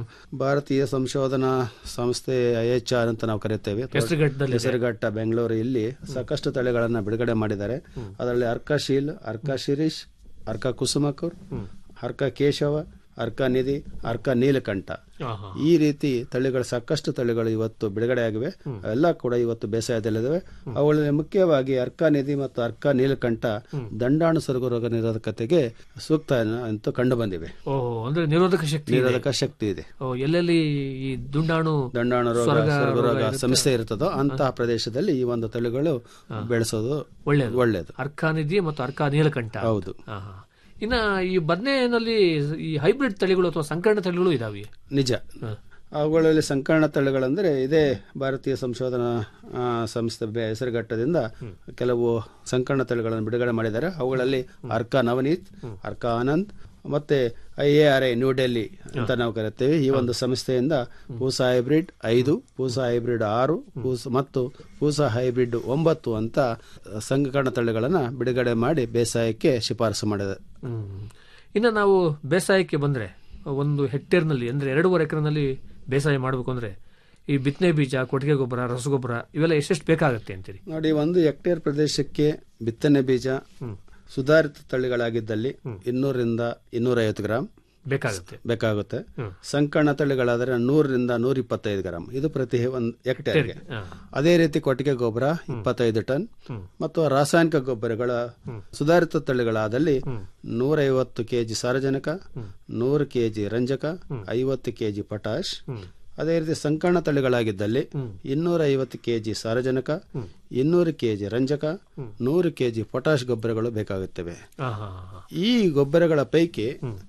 ಭಾರತೀಯ ಸಂಶೋಧನಾ ಸಂಸ್ಥೆ ಐ ಎಚ್ ಆರ್ ಅಂತ ನಾವು ಕರೆಯುತ್ತೇವೆ ಹೆಸರುಘಟ್ಟದಲ್ಲಿದೆ. ಹೆಸರುಘಟ್ಟ ಬೆಂಗಳೂರು ಇಲ್ಲಿ ಸಾಕಷ್ಟು ತಳಿಗಳನ್ನ ಬಿಡುಗಡೆ ಮಾಡಿದ್ದಾರೆ ಅದರಲ್ಲಿ ಅರ್ಕ ಶೀಲ್ ಅರ್ಕ ಶಿರೀಶ್ ಅರ್ಕ ಕುಸುಮಕುರ್ ಅರ್ಕ ಕೇಶವ ಅರ್ಕ ನಿಧಿ ಅರ್ಕ ನೀಲಕಂಠ ಆಹಾ. ಈ ರೀತಿ ತಳಿಗಳು ಸಾಕಷ್ಟು ತಳಿಗಳು ಇವತ್ತು ಬಿಡುಗಡೆ ಆಗಿವೆ ಎಲ್ಲ ಕೂಡ ಇವತ್ತು ಬೇಸಾಯದಲ್ಲಿದ್ದಾವೆ ಅವುಗಳಲ್ಲಿ ಮುಖ್ಯವಾಗಿ ಅರ್ಕ ನಿಧಿ ಮತ್ತು ಅರ್ಕ ನೀಲಕಂಠ ದಂಡಾಣು ಸೊರಗು ರೋಗ ನಿರೋಧಕತೆಗೆ ಸೂಕ್ತ ಅಂತ ಕಂಡು ಬಂದಿವೆ ಓಹೋ ಅಂದ್ರೆ ನಿರೋಧಕ ಶಕ್ತಿ ಇದೆ. ನಿರೋಧಕ ಶಕ್ತಿ ಇದೆ ಓ, ಎಲ್ಲೆಲ್ಲಿ ಈ ದುಂಡಾಣು ದಂಡಾಣು ರೋಗ ಸ್ವರ್ಗ ಸೊರಗು ರೋಗ ರೋಗ ಇರುತ್ತೆ. ಸಮಸ್ಯೆ ಇರ್ತದೋ ಅಂತಹ ಪ್ರದೇಶದಲ್ಲಿ ಈ ಒಂದು ತಳಿಗಳು ಬೆಳೆಸೋದು ಒಳ್ಳೆಯದು ಒಳ್ಳೆಯದು ಅರ್ಕಾನಿಧಿ ಮತ್ತು ಅರ್ಕಾ ನೀಲಕಂಠ ಹೌದು ಆಹಾ. ಇನ್ನ ಈ ಬದನೆಯಲ್ಲಿ ಈ ಹೈಬ್ರಿಡ್ ತಳಿಗಳು ಅಥವಾ ಸಂಕರಣ ತಳಿಗಳು ಇದಾವೆ ನಿಜ ಅವುಗಳಲ್ಲಿ ಸಂಕರಣ ತಳಿಗಳಂದ್ರೆ ಇದೇ ಭಾರತೀಯ ಸಂಶೋಧನಾ ಆ, ಸಂಸ್ಥೆ ಬೆ- ಹೆಸರುಘಟ್ಟದಿಂದ ಕೆಲವು ಸಂಕರಣ ತಳಿಗಳನ್ನು ಬಿಡುಗಡೆ ಮಾಡಿದ್ದಾರೆ ಅವುಗಳಲ್ಲಿ ಅರ್ಕ ನವನೀತ್ ಅರ್ಕ ಆನಂದ್ ಮತ್ತೆ I A R I New Delhi ಅಂತ ನಾವು ಕರೆಯುತ್ತೇವೆ ಈ ಒಂದು ಸಂಸ್ಥೆಯಿಂದ ಪೂಸಾ ಹೈಬ್ರಿಡ್ ಐದು ಪೂಸಾ ಹೈಬ್ರಿಡ್ ಆರು ಪೂಸ ಮತ್ತು ಪೂಸಾ ಹೈಬ್ರಿಡ್ ಒಂಬತ್ತು ಅಂತ ಸಂಕರಣ ತಳಿಗಳನ್ನು ಬಿಡುಗಡೆ ಮಾಡಿ ಬೇಸಾಯಕ್ಕೆ ಶಿಫಾರಸು ಮಾಡಿದೆ ಹ್ಮ್. ಇನ್ನು ನಾವು ಬೇಸಾಯಕ್ಕೆ ಬಂದ್ರೆ ಒಂದು ಹೆಕ್ಟೇರ್ನಲ್ಲಿ ಅಂದ್ರೆ ಎರಡೂವರೆ ಎಕರೆನಲ್ಲಿ ಬೇಸಾಯ ಮಾಡಬೇಕು ಅಂದ್ರೆ ಈ ಬಿತ್ತನೆ ಬೀಜ ಕೊಟ್ಟಿಗೆ ಗೊಬ್ಬರ ರಸಗೊಬ್ಬರ ಇವೆಲ್ಲ ಎಷ್ಟೆಷ್ಟು ಬೇಕಾಗತ್ತೆ ಅಂತೀರಿ ನೋಡಿ ಒಂದು ಹೆಕ್ಟೇರ್ ಪ್ರದೇಶಕ್ಕೆ ಬಿತ್ತನೆ ಬೀಜ ಸುಧಾರಿತ ತಳಿಗಳಾಗಿದ್ದಲ್ಲಿ ಇನ್ನೂರಿಂದ ಇನ್ನೂರೈವತ್ತು ಗ್ರಾಂ ಬೇಕಾಗುತ್ತೆ ಬೇಕಾಗುತ್ತೆ ಸಂಕಣ ತಳಿಗಳಾದರೆ ನೂರರಿಂದ ನೂರ ಇಪ್ಪತ್ತೈದು ಗ್ರಾಂ ಇದು ಪ್ರತಿ ಒಂದು ಹೆಕ್ಟೇರ್ಗೆ ಹಾ. ಅದೇ ರೀತಿ ಕೊಟ್ಟಿಗೆ ಗೊಬ್ಬರ ಇಪ್ಪತ್ತೈದು ಟನ್ ಮತ್ತು ರಾಸಾಯನಿಕ ಗೊಬ್ಬರಗಳ ಸುಧಾರಿತ ತಳಿಗಳಾದಲ್ಲಿ ನೂರೈವತ್ತು ಕೆಜಿ ಸಾರಜನಕ ನೂರು ಕೆಜಿ ರಂಜಕ ಐವತ್ತು ಕೆಜಿ ಪೊಟಾಶ್ ಅದೇ ರೀತಿ ಸಂಕರಣ ತಳಿಗಳಾಗಿದ್ದಲ್ಲಿ ಇನ್ನೂರ ಐವತ್ತು ಕೆಜಿ ಸಾರಜನಕ ಇನ್ನೂರು ಕೆಜಿ ರಂಜಕ ನೂರು ಕೆಜಿ ಪೊಟಾಶ್ ಗೊಬ್ಬರಗಳು ಬೇಕಾಗುತ್ತವೆ ಆಹಾ. ಈ ಗೊಬ್ಬರಗಳ ಪೈಕಿ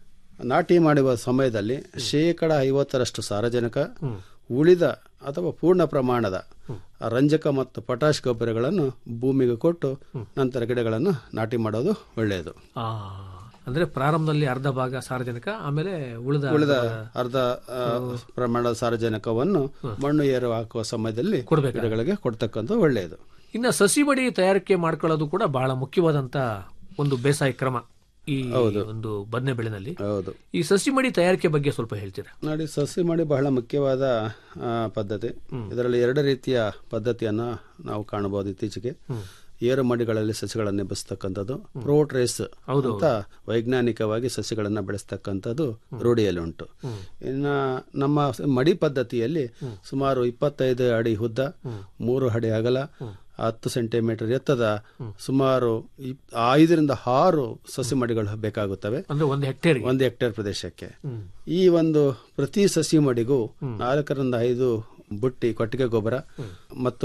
ನಾಟಿ ಮಾಡುವ ಸಮಯದಲ್ಲಿ ಶೇಕಡ ಐವತ್ತರಷ್ಟು ಸಾರಜನಕ ಉಳಿದ ಅಥವಾ ಪೂರ್ಣ ಪ್ರಮಾಣದ ರಂಜಕ ಮತ್ತು ಪೊಟಾಶ್ ಗೊಬ್ಬರಗಳನ್ನು ಭೂಮಿಗೆ ಕೊಟ್ಟು ನಂತರ ಗಿಡಗಳನ್ನು ನಾಟಿ ಮಾಡೋದು ಒಳ್ಳೆಯದು ಆ, ಅಂದ್ರೆ ಪ್ರಾರಂಭದಲ್ಲಿ ಅರ್ಧ ಭಾಗ ಸಾರ್ವಜನಿಕ ಆಮೇಲೆ ಉಳಿದ ಉಳಿದ ಅರ್ಧ ಆ, ಪ್ರಮಾಣದ ಸಾರಜನಕವನ್ನು ಮಣ್ಣು ಏರು ಹಾಕುವ ಸಮಯದಲ್ಲಿ ಗಿಡಗಳಿಗೆ ಕೊಡ್ತಕ್ಕಂಥ ಒಳ್ಳೆಯದು ಇನ್ನು ಸಸಿ ಮಡಿ ತಯಾರಿಕೆ ಮಾಡ್ಕೊಳ್ಳೋದು ಕೂಡ ಬಹಳ ಮುಖ್ಯವಾದಂತ ಒಂದು ಬೇಸಾಯ ಕ್ರಮ ಈ ಒಂದು ಬದನೆ ಬೆಳೆನಲ್ಲಿ ಹೌದು ಈ ಸಸಿ ಮಡಿ ತಯಾರಿಕೆ ಬಗ್ಗೆ ಸ್ವಲ್ಪ ಹೇಳ್ತೀರಾ ನೋಡಿ ಸಸಿ ಮಾಡಿ ಬಹಳ ಮುಖ್ಯವಾದ ಆ, ಪದ್ಧತಿ ಇದರಲ್ಲಿ ಎರಡು ರೀತಿಯ ಪದ್ಧತಿಯನ್ನ ನಾವು ಕಾಣಬಹುದು ಇತ್ತೀಚೆಗೆ ಏರು ಮಡಿಗಳಲ್ಲಿ ಸಸಿಗಳನ್ನು ಬೆಳೆಸ್ತಕ್ಕಂಥದ್ದು ಪ್ರೋಟ್ ರೇಸ್ ಅಂತ ವೈಜ್ಞಾನಿಕವಾಗಿ ಸಸಿಗಳನ್ನ ಬೆಳೆಸ್ತಕ್ಕಂಥದ್ದು ರೂಢಿಯಲ್ಲಿ ಉಂಟು ಇನ್ನ ನಮ್ಮ ಮಡಿ ಪದ್ಧತಿಯಲ್ಲಿ ಸುಮಾರು ಇಪ್ಪತ್ತೈದು ಅಡಿ ಉದ್ದ ಮೂರು ಅಡಿ ಅಗಲ ಹತ್ತು ಸೆಂಟಿಮೀಟರ್ ಎತ್ತದ ಸುಮಾರು ಇಪ್- ಐದರಿಂದ ಆರು ಸಸಿ ಮಡಿಗಳು ಬೇಕಾಗುತ್ತವೆ ಅಂದ್ರೆ ಒಂದು ಹೆಕ್ಟೇರ್ ಒಂದು ಹೆಕ್ಟೇರ್ ಪ್ರದೇಶಕ್ಕೆ ಈ ಒಂದು ಪ್ರತಿ ಸಸಿ ಮಡಿಗೂ ನಾಲ್ಕರಿಂದ ಐದು ಬುಟ್ಟಿ ಕೊಟ್ಟಿಗೆ ಗೊಬ್ಬರ ಮತ್ತು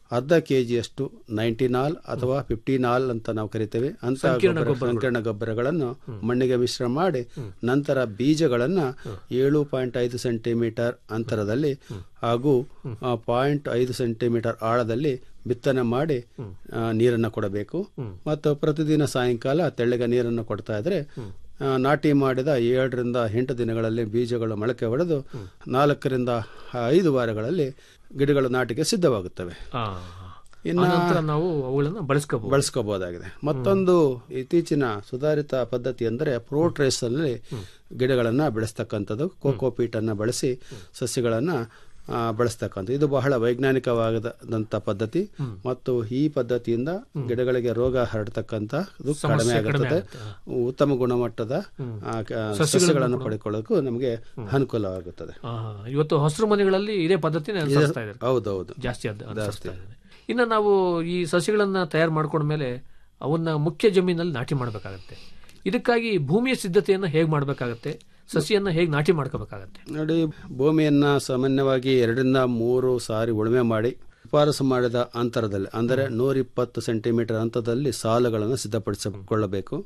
ಅರ್ಧ ಕೆ ಜಿಯಷ್ಟು ನೈಂಟಿನಾಲ್ ಅಥವಾ ಫಿಫ್ಟಿನಾಲ್ ಅಂತ ನಾವು ಕರಿತೇವೆ ಅಂತ ಸಂಕೀರ್ಣ ಗೊಬ್ಬರ- ಗೊಬ್ಬರಗಳು. ಸಂಕೀರ್ಣ ಗೊಬ್ಬರಗಳನ್ನು ಮಣ್ಣಿಗೆ ಮಿಶ್ರ ಮಾಡಿ ನಂತರ ಬೀಜಗಳನ್ನ ಏಳು ಪಾಯಿಂಟ್ ಐದು ಸೆಂಟಿಮೀಟರ್ ಅಂತರದಲ್ಲಿ ಹಾಗೂ ಪಾಯಿಂಟ್ ಐದು ಸೆಂಟಿಮೀಟರ್ ಆಳದಲ್ಲಿ ಬಿತ್ತನೆ ಮಾಡಿ ಆ, ನೀರನ್ನು ಕೊಡಬೇಕು ಮತ್ತು ಪ್ರತಿದಿನ ಸಾಯಂಕಾಲ ತೆಳ್ಳಗೆ ನೀರನ್ನು ಕೊಡ್ತಾ ಇದ್ರೆ ಆ, ನಾಟಿ ಮಾಡಿದ ಏಳರಿಂದ ಎಂಟು ದಿನಗಳಲ್ಲಿ ಬೀಜಗಳು ಮೊಳಕೆ ಹೊಡೆದು ನಾಲ್ಕರಿಂದ ಐದು ವಾರಗಳಲ್ಲಿ ಗಿಡಗಳು ನಾಟಿಗೆ ಸಿದ್ಧವಾಗುತ್ತವೆ ಆ, ಇನ್ನ ಆನಂತರ ನಾವು ಅವುಗಳನ್ನ ಬಳಸ್ಕೋಬಹುದು ಬಳಸ್ಕೋಬಹುದಾಗಿದೆ ಮತ್ತೊಂದು ಇತ್ತೀಚಿನ ಸುಧಾರಿತ ಪದ್ಧತಿ ಅಂದರೆ ಪ್ರೋಟ್ರೇಸ್ ಅಲ್ಲಿ ಗಿಡಗಳನ್ನ ಬೆಳೆಸ್ತಕ್ಕಂಥದ್ದು ಕೋಕೋಪೀಟ್ ಅನ್ನ ಬಳಸಿ ಸಸ್ಯಗಳನ್ನ ಆ, ಬೆಳೆಸ್ತಕ್ಕಂಥ ಇದು ಬಹಳ ವೈಜ್ಞಾನಿಕವಾದಂತ ಪದ್ಧತಿ ಮತ್ತು ಈ ಪದ್ಧತಿಯಿಂದ ಗಿಡಗಳಿಗೆ ರೋಗ ಹರಡ್ತಕ್ಕಂಥ ಇದು ಸಮಸ್ಯೆ ಕಡಿಮೆ ಕಡಿಮೆ ಆಗುತ್ತದೆ ಉತ್ತಮ ಗುಣಮಟ್ಟದ ಆ, ಕ- ಸಸ್ಯಗಳನ್ನು ಸಸ್ಯಗಳನ್ನು ಕೂಡ- ಪಡೆದುಕೊಳ್ಳೋಕ್ಕೂ ನಮಗೆ ಅನುಕೂಲವಾಗುತ್ತದೆ ಆ, ಇವತ್ತು ಹಸಿರು ಮನೆಗಳಲ್ಲಿ ಇದೇ ಪದ್ಧತಿನ ಅನುಸರಿಸ್ತಾ ಇದ್ದಾರೆ ಹೌದೌದು ಜಾಸ್ತಿ ಅದ್- ಅನುಸರಿಸ್ತಾ ಇದ್ದಾರೆ ಇನ್ನು ನಾವು ಈ ಸಸಿಗಳನ್ನ ತಯಾರು ಮಾಡ್ಕೊಂಡ್ಮೇಲೆ ಅವನ್ನ ಮುಖ್ಯ ಜಮೀನಲ್ಲಿ ನಾಟಿ ಮಾಡಬೇಕಾಗತ್ತೆ ಇದಕ್ಕಾಗಿ ಭೂಮಿಯ ಸಿದ್ಧತೆಯನ್ನ ಹೇಗೆ ಮಾಡಬೇಕಾಗತ್ತೆ ಸಸಿಯನ್ನ ಹೇಗೆ ನಾಟಿ ಮಾಡ್ಕೋಬೇಕಾಗತ್ತೆ ನೋಡಿ ಭೂಮಿಯನ್ನ ಸಾಮಾನ್ಯವಾಗಿ ಎರಡರಿಂದ ಮೂರು ಸಾರಿ ಉಳುಮೆ ಮಾಡಿ ಶಿಫಾರಸು ಮಾಡಿದ ಅಂತರದಲ್ಲಿ ಅಂದರೆ ನೂರಿಪ್ಪತ್ತು ಸೆಂಟಿಮೀಟರ್ ಅಂತರದಲ್ಲಿ ಸಾಲುಗಳನ್ನು ಸಿದ್ಧಪಡಿಸಿಕೊಳ್ಳಬೇಕು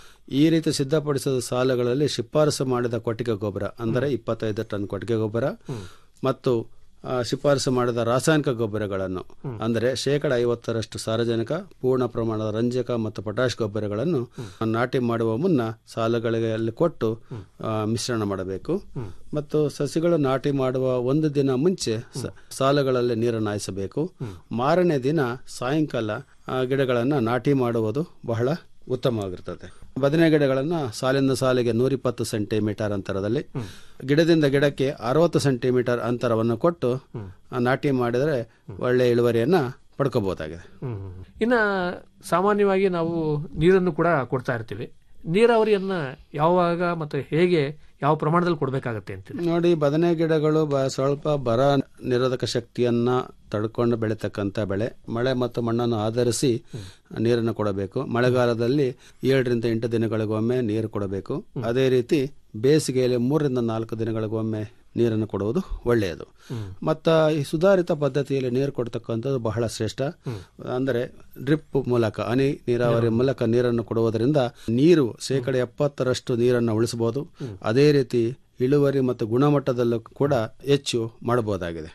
ಈ ರೀತಿ ಸಿದ್ಧಪಡಿಸಿದ ಸಾಲುಗಳಲ್ಲಿ ಶಿಫಾರಸು ಮಾಡಿದ ಕೊಟ್ಟಿಗೆ ಗೊಬ್ಬರ ಅಂದರೆ ಇಪ್ಪತ್ತೈದು ಟನ್ ಕೊಟ್ಟಿಗೆ ಗೊಬ್ಬರ ಮತ್ತು ಆ, ಶಿಫಾರಸು ಮಾಡಿದ ರಾಸಾಯನಿಕ ಗೊಬ್ಬರಗಳನ್ನು ಅಂದರೆ ಶೇಕಡ ಐವತ್ತರಷ್ಟು ಸಾರಜನಕ ಪೂರ್ಣ ಪ್ರಮಾಣದ ರಂಜಕ ಮತ್ತು ಪೊಟ್ಯಾಶ್ ಗೊಬ್ಬರಗಳನ್ನು ನಾಟಿ ಮಾಡುವ ಮುನ್ನ ಸಾಲುಗಳಿಗೆ ಕೊಟ್ಟು ಆ, ಮಿಶ್ರಣ ಮಾಡಬೇಕು ಮತ್ತು ಸಸಿಗಳು ನಾಟಿ ಮಾಡುವ ಒಂದು ದಿನ ಮುಂಚೆ ಸ- ಸಾಲುಗಳಲ್ಲಿ ನೀರನ್ನು ಹಾಯಿಸಬೇಕು ಮಾರನೇ ದಿನ ಸಾಯಂಕಾಲ ಆ, ಗಿಡಗಳನ್ನು ನಾಟಿ ಮಾಡುವುದು ಬಹಳ ಉತ್ತಮವಾಗಿರ್ತದೆ ಬದನೆ ಗಿಡಗಳನ್ನು ಸಾಲಿಂದ ಸಾಲಿಗೆ ನೂರಿಪ್ಪತ್ತು ಸೆಂಟಿಮೀಟರ್ ಅಂತರದಲ್ಲಿ ಗಿಡದಿಂದ ಗಿಡಕ್ಕೆ ಅರವತ್ತು ಸೆಂಟಿಮೀಟರ್ ಅಂತರವನ್ನು ಕೊಟ್ಟು ಆ, ನಾಟಿ ಮಾಡಿದರೆ ಒಳ್ಳೆಯ ಇಳುವರಿಯನ್ನ ಪಡ್ಕೋಬಹುದಾಗಿದೆ ಇನ್ನ ಸಾಮಾನ್ಯವಾಗಿ ನಾವು ನೀರನ್ನು ಕೂಡ ಕೊಡ್ತಾ ಇರ್ತೀವಿ ನೀರಾವರಿಯನ್ನ ಯಾವಾಗ ಮತ್ತು ಹೇಗೆ ಯಾವ ಪ್ರಮಾಣದಲ್ಲಿ ಕೊಡಬೇಕಾಗತ್ತೆ ಅಂತ ನೋಡಿ ಬದನೆ ಗಿಡಗಳು ಬ- ಸ್ವಲ್ಪ ಬರ ನಿರೋಧಕ ಶಕ್ತಿಯನ್ನ ತಡ್ಕೊಂಡು ಬೆಳೀತಕ್ಕಂಥ ಬೆಳೆ ಮಳೆ ಮತ್ತು ಮಣ್ಣನ್ನು ಆಧರಿಸಿ ನೀರನ್ನು ಕೊಡಬೇಕು ಮಳೆಗಾಲದಲ್ಲಿ ಏಳರಿಂದ ಎಂಟು ದಿನಗಳಿಗೊಮ್ಮೆ ನೀರು ಕೊಡಬೇಕು ಅದೇ ರೀತಿ ಬೇಸಿಗೆಯಲ್ಲಿ ಮೂರರಿಂದ ನಾಲ್ಕು ದಿನಗಳಿಗೊಮ್ಮೆ ನೀರನ್ನು ಕೊಡುವುದು ಒಳ್ಳೆಯದು ಮತ್ತು ಈ ಸುಧಾರಿತ ಪದ್ಧತಿಯಲ್ಲಿ ನೀರು ಕೊಡ್ತಕ್ಕಂಥದ್ದು ಬಹಳ ಶ್ರೇಷ್ಠ ಅಂದರೆ ಡ್ರಿಪ್ ಮೂಲಕ ಹನಿ ನೀರಾವರಿ ಮೂಲಕ ನೀರನ್ನು ಕೊಡುವುದರಿಂದ ನೀರು ಶೇಕಡ ಎಪ್ಪತ್ತರಷ್ಟು ನೀರನ್ನು ಉಳಿಸಬಹುದು ಅದೇ ರೀತಿ ಇಳುವರಿ ಮತ್ತು ಗುಣಮಟ್ಟದಲ್ಲೂ ಕೂಡ ಹೆಚ್ಚು ಮಾಡಬಹುದಾಗಿದೆ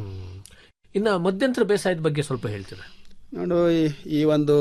ಇನ್ನ ಮಧ್ಯಂತರ ಬೇಸಾಯದ ಬಗ್ಗೆ ಸ್ವಲ್ಪ ಹೇಳ್ತೀರಾ ನೋಡು ಈ- ಈ ಒಂದು